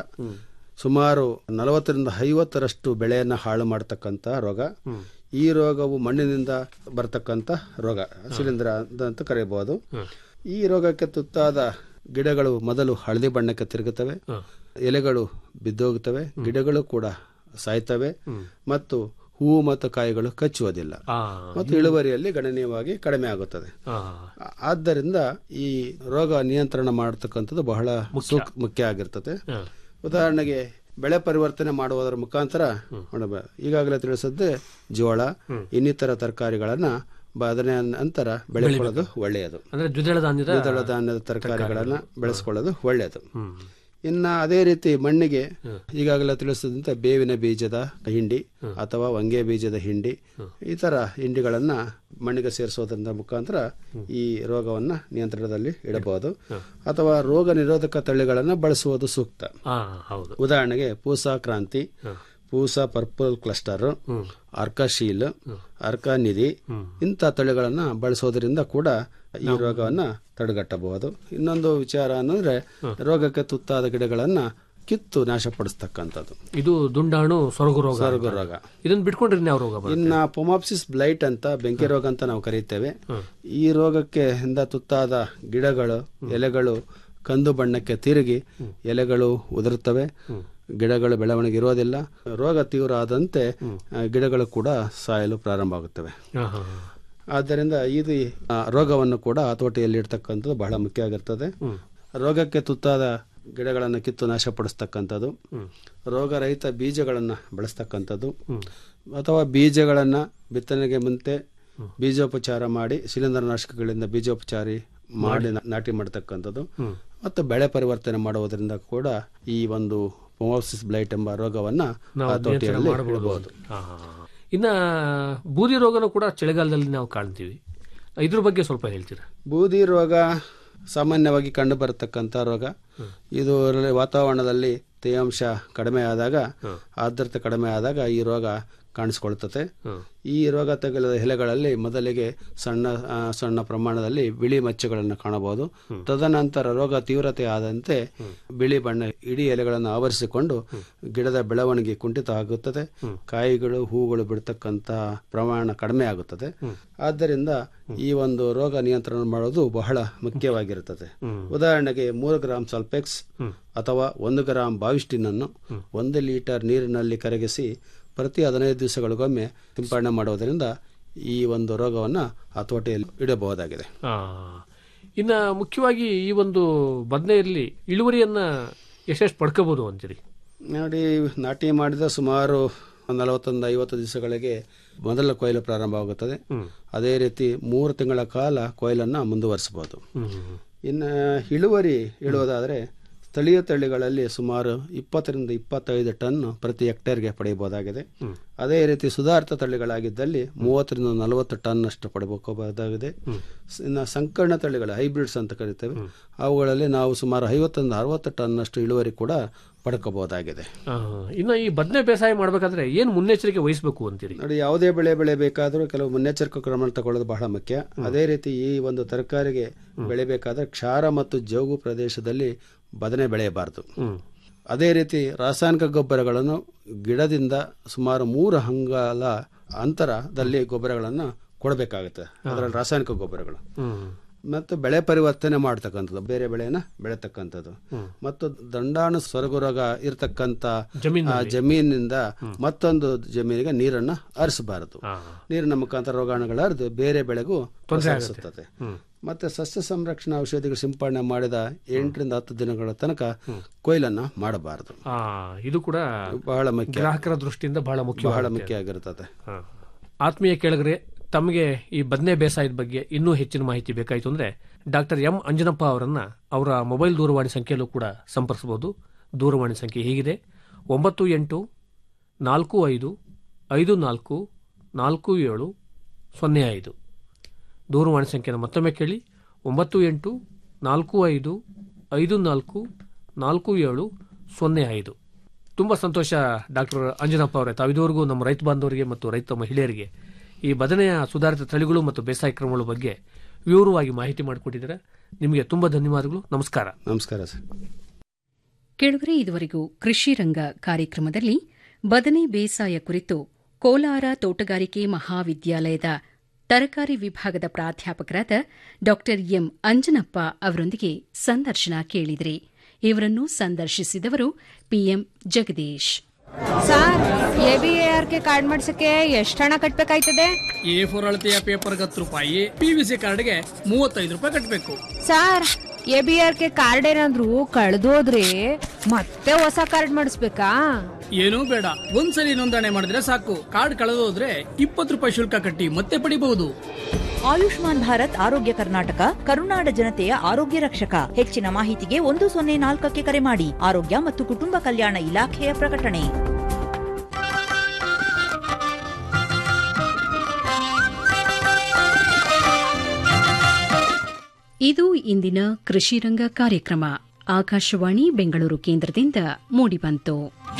ಸುಮಾರು ನಲವತ್ತರಿಂದ ಐವತ್ತರಷ್ಟು ಬೆಳೆಯನ್ನ ಹಾಳು ಮಾಡತಕ್ಕಂತ ರೋಗ ಈ ರೋಗವು ಮಣ್ಣಿನಿಂದ ಬರ್ತಕ್ಕಂತ ರೋಗ ಶಿಲೀಂಧ್ರ ಅಂತ- ಅಂತ ಕರೆಯಬಹುದು ಈ ರೋಗಕ್ಕೆ ತುತ್ತಾದ ಗಿಡಗಳು ಮೊದಲು ಹಳದಿ ಬಣ್ಣಕ್ಕೆ ತಿರುಗುತ್ತವೆ ಎಲೆಗಳು ಬಿದ್ದೋಗುತ್ತವೆ ಗಿಡಗಳು ಕೂಡ ಸಾಯ್ತವೆ ಮತ್ತು ಹೂವು ಮತ್ತು ಕಾಯಿಗಳು ಕಚ್ಚುವುದಿಲ್ಲ ಮತ್ತು ಇಳುವರಿಯಲ್ಲಿ ಗಣನೀಯವಾಗಿ ಕಡಿಮೆ ಆಗುತ್ತದೆ ಆ- ಆದ್ದರಿಂದ ಈ ರೋಗ ನಿಯಂತ್ರಣ ಮಾಡತಕ್ಕಂಥದ್ದು ಬಹಳ ಸೂಕ್- ಮುಖ್ಯ ಆಗಿರ್ತದೆ ಉದಾಹರಣೆಗೆ ಬೆಳೆ ಪರಿವರ್ತನೆ ಮಾಡುವುದರ ಮುಖಾಂತರ ಮಾಡಬ- ಈಗಾಗಲೇ ತಿಳಿಸದ್ದೆ ಜೋಳ ಇನ್ನಿತರ ತರಕಾರಿಗಳನ್ನ ಬದನೆ ನಂತರ ಬೆಳೆಕೊಳ್ಳೋದು ಒಳ್ಳೆಯದು ಅಂದ್ರೆ ದ್ವಿದಳ ಧಾನ್ಯದ ದ್ವಿದಳ ಧಾನ್ಯದ ತರಕಾರಿಗಳನ್ನ ಬೆಳೆಸ್ಕೊಳ್ಳೋದು ಒಳ್ಳೆಯದು ಇನ್ನ ಅದೇ ರೀತಿ ಮಣ್ಣಿಗೆ ಈಗಾಗಲೇ ತಿಳಿಸಿದಂತೆ ಬೇವಿನ ಬೀಜದ ಹಿಂಡಿ ಅಥವಾ ವಂಗೆ ಬೀಜದ ಹಿಂಡಿ ಈ ತರ ಹಿಂಡಿಗಳನ್ನ ಮಣ್ಣಿಗೆ ಸೇರಿಸೋದ್ರಿಂದ ಮುಖಾಂತರ ಈ ರೋಗವನ್ನ ನಿಯಂತ್ರಣದಲ್ಲಿ ಇಡಬಹುದು ಅಥವಾ ರೋಗ ನಿರೋಧಕ ತಳಿಗಳನ್ನ ಬಳಸುವುದು ಸೂಕ್ತ ಹಾ ಹೌದು ಉದಾಹರಣೆಗೆ ಪೂಸಾ ಕ್ರಾಂತಿ ಪೂಸಾ ಪರ್ಪಲ್ ಕ್ಲಸ್ಟರ್ ಅರ್ಕಾಶೀಲ್ ಅರ್ಕಾನಿಧಿ ಇಂಥ ತಳಿಗಳನ್ನ ಬಳಸೋದ್ರಿಂದ ಕೂಡ ಈ ರೋಗವನ್ನ ತಡೆಗಟ್ಟಬಹುದು ಇನ್ನೊಂದು ವಿಚಾರ ಅನ್ನಂದ್ರೆ ರೋಗಕ್ಕೆ ತುತ್ತಾದ ಗಿಡಗಳನ್ನ ಕಿತ್ತು ನಾಶಪಡಿಸ್ತಕ್ಕಂಥದ್ದು ಇದು ದುಂಡಾಣು ಸೊರಗು ರೋಗ ಸೊರಗು ರೋಗ ಇದನ್ನ ಬಿಟ್ಕೊಂಡ್ರೆ ಇನ್ಯಾವ ರೋಗ ಬರುತ್ತೆ ಇನ್ನ ಪೊಮಾಪ್ಸಿಸ್ ಬ್ಲೈಟ್ ಅಂತ ಬೆಂಕಿ ರೋಗ ಅಂತ ನಾವು ಕರೀತೇವೆ ಈ ರೋಗಕ್ಕೆ ಹಿಂದ ತುತ್ತಾದ ಗಿಡಗಳು ಎಲೆಗಳು ಕಂದು ಬಣ್ಣಕ್ಕೆ ತಿರುಗಿ ಎಲೆಗಳು ಉದುರುತ್ತವೆ ಗಿಡಗಳು ಬೆಳವಣಿಗೆ ಇರೋದಿಲ್ಲ ರೋಗ ತೀವ್ರ ಆದಂತೆ ಆ, ಗಿಡಗಳು ಕೂಡ ಸಾಯಲು ಪ್ರಾರಂಭ ಆಗುತ್ತವೆ ಹಾ, ಹಾ, ಹಾ. ಆದ್ದರಿಂದ ಇದು ಆ, ರೋಗವನ್ನು ಕೂಡ ಹತೋಟಿಯಲ್ಲಿ ಇಡ್ತಕ್ಕಂಥದ್ದು ಬಹಳ ಮುಖ್ಯ ಆಗಿರ್ತದೆ ರೋಗಕ್ಕೆ ತುತ್ತಾದ ಗಿಡಗಳನ್ನು ಕಿತ್ತು ನಾಶಪಡಿಸ್ತಕ್ಕಂಥದ್ದು ರೋಗರಹಿತ ಬೀಜಗಳನ್ನು ಬಳಸ್ತಕ್ಕಂಥದ್ದು ಅಥವಾ ಬೀಜಗಳನ್ನು ಬಿತ್ತನೆಗೆ ಮುಂತೆ ಬೀಜೋಪಚಾರ ಮಾಡಿ ಶಿಲೀಂಧ್ರನಾಶಕಗಳಿಂದ ಬೀಜೋಪಚಾರಿ ಮಾಡಿ ನಾ- ನಾಟಿ ಮಾಡತಕ್ಕಂಥದ್ದು ಮತ್ತು ಬೆಳೆ ಪರಿವರ್ತನೆ ಮಾಡುವುದರಿಂದ ಕೂಡ ಈ ಒಂದು ಪೊಮಾಸಿಸ್ ಬ್ಲೈಟ್ ಎಂಬ ರೋಗವನ್ನ ನಾವು ನಿಯಂತ್ರಣ ಹತೋಟಿಯಲ್ಲಿ ಮಾಡಬಹುದು ಇಡಬಹುದು ಹಾ, ಹಾ, ಹಾ. ಇನ್ನ ಬೂದಿ ರೋಗನೂ ಕೂಡ ಚಳಿಗಾಲದಲ್ಲಿ ನಾವು ಕಾಣ್ತೀವಿ ಇದ್ರ ಬಗ್ಗೆ ಸ್ವಲ್ಪ ಹೇಳ್ತೀರಾ ಬೂದಿ ರೋಗ ಸಾಮಾನ್ಯವಾಗಿ ಕಂಡು ಬರತಕ್ಕಂಥ ರೋಗ ಇದು ರಲ್ಲಿ ವಾತಾವರಣದಲ್ಲಿ ತೇವಾಂಶ ಕಡಿಮೆ ಆದಾಗ ಆರ್ದ್ರತೆ ಕಡಿಮೆ ಆದಾಗ ಈ ರೋಗ ಕಾಣಿಸ್ಕೊಳ್ತದೆ ಈ ರೋಗ ತಗುಲಿದ ಎಲೆಗಳಲ್ಲಿ ಮೊದಲಿಗೆ ಸಣ್ಣ ಆ, ಸಣ್ಣ ಪ್ರಮಾಣದಲ್ಲಿ ಬಿಳಿ ಮಚ್ಚೆಗಳನ್ನು ಕಾಣಬಹುದು ತದನಂತರ ರೋಗ ತೀವ್ರತೆ ಆದಂತೆ ಬಿಳಿ ಬಣ್ಣ ಇಡೀ ಎಲೆಗಳನ್ನು ಆವರಿಸಿಕೊಂಡು ಗಿಡದ ಬೆಳವಣಿಗೆ ಕುಂಠಿತ ಆಗುತ್ತದೆ ಕಾಯಿಗಳು ಹೂಗಳು ಬಿಡ್ತಕ್ಕಂತ ಪ್ರಮಾಣ ಕಡಿಮೆ ಆಗುತ್ತದೆ ಆದ್ದರಿಂದ ಈ ಒಂದು ರೋಗ ನಿಯಂತ್ರಣ ಮಾಡೋದು ಬಹಳ ಮುಖ್ಯವಾಗಿರುತ್ತದೆ ಉದಾಹರಣೆಗೆ ಮೂರು ಗ್ರಾಂ ಸಲ್ಪೆಕ್ಸ್ ಅಥವಾ ಒಂದು ಗ್ರಾಂ ಬಾವಿಸ್ಟಿನ್ ಅನ್ನು ಒಂದು ಲೀಟರ್ ನೀರಿನಲ್ಲಿ ಕರಗಿಸಿ ಪ್ರತಿ ಹದಿನೈದು ದಿವಸಗಳಿಗೊಮ್ಮೆ ಸಿಂಪಡಣೆ ಮಾಡುವುದರಿಂದ ಈ ಒಂದು ರೋಗವನ್ನು ಹತೋಟಿಯಲ್ಲಿ ಇಡಬಹುದಾಗಿದೆ ಆ, ಇನ್ನ ಮುಖ್ಯವಾಗಿ ಈ ಒಂದು ಬದನೆಯಲ್ಲಿ ಇಳುವರಿಯನ್ನ ಎಷ್ಟೆಷ್ಟು ಪಡ್ಕೋಬಹುದು ಅಂತೀರಿ ನೋಡಿ ನಾಟಿ ಮಾಡಿದ ಸುಮಾರು ನಲವತ್ತೊಂದು ಐವತ್ತು ದಿವಸಗಳಿಗೆ ಮೊದಲ ಕೊಯ್ಲು ಪ್ರಾರಂಭವಾಗುತ್ತದೆ ಅದೇ ರೀತಿ ಮೂರು ತಿಂಗಳ ಕಾಲ ಕೊಯ್ಲನ್ನು ಮುಂದುವರಿಸಬಹುದು ಇನ್ನು ಇಳುವರಿ ಹೇಳುವುದಾದರೆ ಸ್ಥಳೀಯ ತಳಿಗಳಲ್ಲಿ ಸುಮಾರು ಇಪ್ಪತ್ತರಿಂದ ಇಪ್ಪತ್ತೈದು ಟನ್ ಪ್ರತಿ ಹೆಕ್ಟೇರ್ಗೆ ಪಡೆಯಬಹುದಾಗಿದೆ ಅದೇ ರೀತಿ ಸುಧಾರಿತ ತಳಿಗಳಾಗಿದ್ದಲ್ಲಿ ಮೂವತ್ತರಿಂದ ನಲವತ್ತು ಟನ್ ಅಷ್ಟು ಪಡೆಯಬಹುದಾಗಿದೆ ಇನ್ನು ಸಂಕರ್ಣ ತಳಿಗಳು ಹೈಬ್ರಿಡ್ಸ್ ಅಂತ ಕರಿತೇವೆ ಅವುಗಳಲ್ಲಿ ನಾವು ಸುಮಾರು ಐವತ್ತರಿಂದ ಅರವತ್ತು ಟನ್ ಅಷ್ಟು ಇಳುವರಿ ಕೂಡ ಪಡ್ಕೋಬಹುದಾಗಿದೆ ಆ, ಇನ್ನ ಈ ಬದನೆ ಬೇಸಾಯ ಮಾಡ್ಬೇಕಾದ್ರೆ ಏನು ಮುನ್ನೆಚ್ಚರಿಕೆ ವಹಿಸಬೇಕು ಅಂತೀರಿ ನೋಡಿ ಯಾವುದೇ ಬೆಳೆ ಬೆಳೆಬೇಕಾದ್ರೂ ಕೆಲವು ಮುನ್ನೆಚ್ಚರಿಕೆ ಕ್ರಮ ತಗೊಳ್ಳೋದು ಬಹಳ ಮುಖ್ಯ ಅದೇ ರೀತಿ ಈ ಒಂದು ತರಕಾರಿಗೆ ಬೆಳೆಬೇಕಾದ್ರೆ ಕ್ಷಾರ ಮತ್ತು ಜೌಗು ಪ್ರದೇಶದಲ್ಲಿ ಬದನೆ ಬೆಳೆಯಬಾರದು ಅದೇ ರೀತಿ ರಾಸಾಯನಿಕ ಗೊಬ್ಬರಗಳನ್ನು ಗಿಡದಿಂದ ಸುಮಾರು ಮೂರು ಹಂಗಾಲ ಅಂತರದಲ್ಲಿ ಗೊಬ್ಬರಗಳನ್ನು ಕೊಡಬೇಕಾಗುತ್ತೆ ಅದರಲ್ಲಿ ರಾಸಾಯನಿಕ ಗೊಬ್ಬರಗಳು ಮತ್ತು ಬೆಳೆ ಪರಿವರ್ತನೆ ಮಾಡ್ತಕ್ಕಂಥದ್ದು ಬೇರೆ ಬೆಳೆಯನ್ನ ಬೆಳೆತಕ್ಕಂಥದ್ದು ಮತ್ತು ದಂಡಾಣು ಸ್ವರ್ಗ ರೋಗ ಇರತಕ್ಕಂತ ಜಮೀನಿನಲ್ಲಿ. ಜಮೀನಿನಿಂದ ಮತ್ತೊಂದು ಜಮೀನಿಗೆ ನೀರನ್ನ ಹರಿಸಬಾರದು ನೀರಿನ ಮುಖಾಂತರ ರೋಗಾಣುಗಳು ಹರಿದು ಬೇರೆ ಬೆಳೆಗೂ ತೊಂದ್ರೆ ಪ್ರಸರಿಸುತ್ತದೆ ಮತ್ತೆ ಸಸ್ಯ ಸಂರಕ್ಷಣಾ ಔಷಧಿಗಳು ಸಿಂಪಡಣೆ ಮಾಡಿದ ಎಂಟರಿಂದ ಹತ್ತು ದಿನಗಳ ತನಕ ಕೊಯ್ಲನ್ನ ಮಾಡಬಾರದು ಆ, ಇದು ಕೂಡ ಬಹಳ ಮುಖ್ಯ ಗ್ರಾಹಕರ ದೃಷ್ಟಿಯಿಂದ ಬಹಳ ಮುಖ್ಯ ಬಹಳ ಮುಖ್ಯ ಆಗಿರುತ್ತದೆ ಆತ್ಮೀಯ ಕೇಳಿದ್ರೆ ತಮಗೆ ಈ ಬದನೆ ಬೇಸಾಯದ ಬಗ್ಗೆ ಇನ್ನೂ ಹೆಚ್ಚಿನ ಮಾಹಿತಿ ಬೇಕಾಯಿತು ಅಂದ್ರೆ ಡಾಕ್ಟರ್ ಎಂ ಅಂಜನಪ್ಪ ಅವರನ್ನ ಅವರ ಮೊಬೈಲ್ ದೂರವಾಣಿ ಸಂಖ್ಯೆಯಲ್ಲೂ ಕೂಡ ಸಂಪರ್ಸಬಹುದು ದೂರವಾಣಿ ಸಂಖ್ಯೆ ಹೀಗಿದೆ ಒಂಬತ್ತು ಎಂಟು ನಾಲ್ಕು ಐದು ಐದು ನಾಲ್ಕು ನಾಲ್ಕು ಏಳು ಸೊನ್ನೆ ಐದು ದೂರವಾಣಿ ಸಂಖ್ಯೆನ ಮತ್ತೊಮ್ಮೆ ಕೇಳಿ ಒಂಬತ್ತು ಎಂಟು ನಾಲ್ಕು ಐದು ಐದು ನಾಲ್ಕು ನಾಲ್ಕು ಏಳು ಸೊನ್ನೆ ಐದು ತುಂಬ ಸಂತೋಷ ಡಾಕ್ಟರ್ ಅಂಜನಪ್ಪ ಅವರೇ ತಾವಿದುವರೆಗೂ ನಮ್ಮ ರೈತ ಬಾಂಧವರಿಗೆ ಮತ್ತು ರೈತ ಮಹಿಳೆಯರಿಗೆ ಈ ಬದನೆಯ ಸುಧಾರಿತ ತಳಿಗಳು ಮತ್ತು ಬೇಸಾಯ ಕ್ರಮಗಳ ಬಗ್ಗೆ ವಿವರವಾಗಿ ಮಾಹಿತಿ ಮಾಡಿಕೊಟ್ಟಿದ್ದೀರಾ ನಿಮಗೆ ತುಂಬ ಧನ್ಯವಾದಗಳು ನಮಸ್ಕಾರ ನಮಸ್ಕಾರ ಸರ್ ಕೆಳಗರೆ ಇದುವರೆಗೂ ಕೃಷಿ ರಂಗ ಕಾರ್ಯಕ್ರಮದಲ್ಲಿ ಬದನೆ ಬೇಸಾಯ ಕುರಿತು ಕೋಲಾರ ತೋಟಗಾರಿಕೆ ಮಹಾವಿದ್ಯಾಲಯದ ತರಕಾರಿ ವಿಭಾಗದ ಪ್ರಾಧ್ಯಾಪಕರಾದ ಡಾ ಎಂ ಅಂಜನಪ್ಪ ಅವರೊಂದಿಗೆ ಸಂದರ್ಶನ ಕೇಳಿದ್ರಿ ಇವರನ್ನು ಸಂದರ್ಶಿಸಿದವರು PM Jagadish sir A B R K card ಮಾಡ್ಸಕ್ಕೆ ಎಷ್ಟು ಹಣ ಕಟ್ಬೇಕಾಯ್ತದೆ ಎ ಫೋರ್ ಅಳತೆಯ ಪೇಪರ್ಗೆ ಹತ್ತು ರೂಪಾಯಿ ಪಿ ವಿ ಸಿ ಕಾರ್ಡ್ಗೆ ಮೂವತ್ತೈದು ರೂಪಾಯಿ ಕಟ್ಟಬೇಕು sir A B R K card ಏನಾದ್ರು ಕಳೆದೋದ್ರೆ ಮತ್ತೆ ಹೊಸ ಕಾರ್ಡ್ ಮಾಡಿಸ್ಬೇಕಾ ಏನೂ ಬೇಡ ಒಂದ್ಸಲಿ ನೋಂದಣಿ ಮಾಡಿದ್ರೆ ಸಾಕು ಕಾರ್ಡ್ ಕಳೆದೋದ್ರೆ ಇಪ್ಪತ್ತು ರೂಪಾಯಿ ಶುಲ್ಕ ಕಟ್ಟಿ ಮತ್ತೆ ಪಡಿಬಹುದು ಆಯುಷ್ಮಾನ್ ಭಾರತ್ ಆರೋಗ್ಯ ಕರ್ನಾಟಕ ಕರುನಾಡ ಜನತೆಯ ಆರೋಗ್ಯ ರಕ್ಷಕ ಹೆಚ್ಚಿನ ಮಾಹಿತಿಗೆ ಒಂದು ಸೊನ್ನೆ ನಾಲ್ಕಕ್ಕೆ ಕರೆ ಮಾಡಿ ಆರೋಗ್ಯ ಮತ್ತು ಕುಟುಂಬ ಕಲ್ಯಾಣ ಇಲಾಖೆಯ ಪ್ರಕಟಣೆ ಇದು ಇಂದಿನ ಕೃಷಿ ರಂಗ ಕಾರ್ಯಕ್ರಮ ಆಕಾಶವಾಣಿ ಬೆಂಗಳೂರು ಕೇಂದ್ರದಿಂದ ಮೂಡಿಬಂತು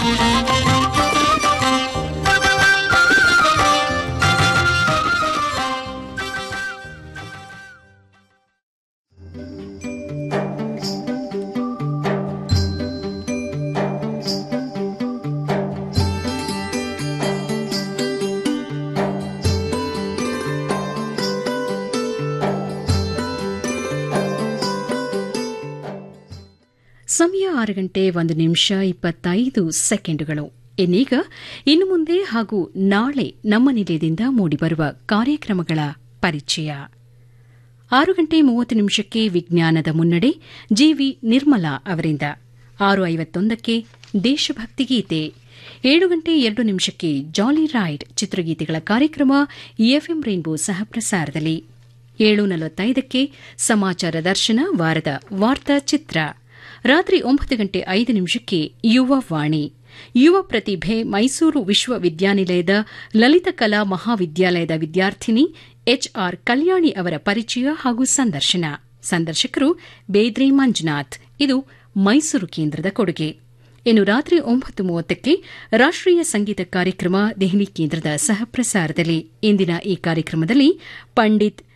ಸಮಯ ಆರು ಗಂಟೆ ಒಂದು ನಿಮಿಷ ಇಪ್ಪತ್ತೈದು ಸೆಕೆಂಡುಗಳು ಇನ್ನೀಗ ಇನ್ನು ಮುಂದೆ ಹಾಗೂ ನಾಳೆ ನಮ್ಮ ನಿಲಯದಿಂದ ಮೂಡಿಬರುವ ಕಾರ್ಯಕ್ರಮಗಳ ಪರಿಚಯ ಆರು ಗಂಟೆ ಮೂವತ್ತು ನಿಮಿಷಕ್ಕೆ ವಿಜ್ಞಾನದ ಮುನ್ನಡೆ ಜಿವಿ ನಿರ್ಮಲಾ ಅವರಿಂದ ಆರು ಐವತ್ತೊಂದಕ್ಕೆ ದೇಶಭಕ್ತಿ ಗೀತೆ ಏಳು ಗಂಟೆ ಎರಡು ನಿಮಿಷಕ್ಕೆ ಜಾಲಿ ರೈಡ್ ಚಿತ್ರಗೀತೆಗಳ ಕಾರ್ಯಕ್ರಮ ಎಫ್ಎಂ ರೈನ್ಬೋ ಸಹ ಪ್ರಸಾರದಲ್ಲಿ ಏಳು ನಲವತ್ತೈದಕ್ಕೆ ಸಮಾಚಾರ ದರ್ಶನ ವಾರದ ವಾರ್ತಾ ಚಿತ್ರ ರಾತ್ರಿ ಒಂಬತ್ತು ಗಂಟೆ ಐದು ನಿಮಿಷಕ್ಕೆ ಯುವ ವಾಣಿ ಯುವ ಪ್ರತಿಭೆ ಮೈಸೂರು ವಿಶ್ವವಿದ್ಯಾನಿಲಯದ ಲಲಿತಕಲಾ ಮಹಾವಿದ್ಯಾಲಯದ ವಿದ್ಯಾರ್ಥಿನಿ ಎಚ್ಆರ್ ಕಲ್ಯಾಣಿ ಅವರ ಪರಿಚಯ ಹಾಗೂ ಸಂದರ್ಶನ ಸಂದರ್ಶಕರು ಬೇದ್ರಿ ಮಂಜುನಾಥ್ ಇದು ಮೈಸೂರು ಕೇಂದ್ರದ ಕೊಡುಗೆ ಇನ್ನು ರಾತ್ರಿ ಒಂಬತ್ತು ಮೂವತ್ತಕ್ಕೆ ರಾಷ್ಟೀಯ ಸಂಗೀತ ಕಾರ್ಯಕ್ರಮ ದೆಹಲಿ ಕೇಂದ್ರದ ಸಹ ಪ್ರಸಾರದಲ್ಲಿ ಇಂದಿನ ಈ ಕಾರ್ಯಕ್ರಮದಲ್ಲಿ ಪಂಡಿತ್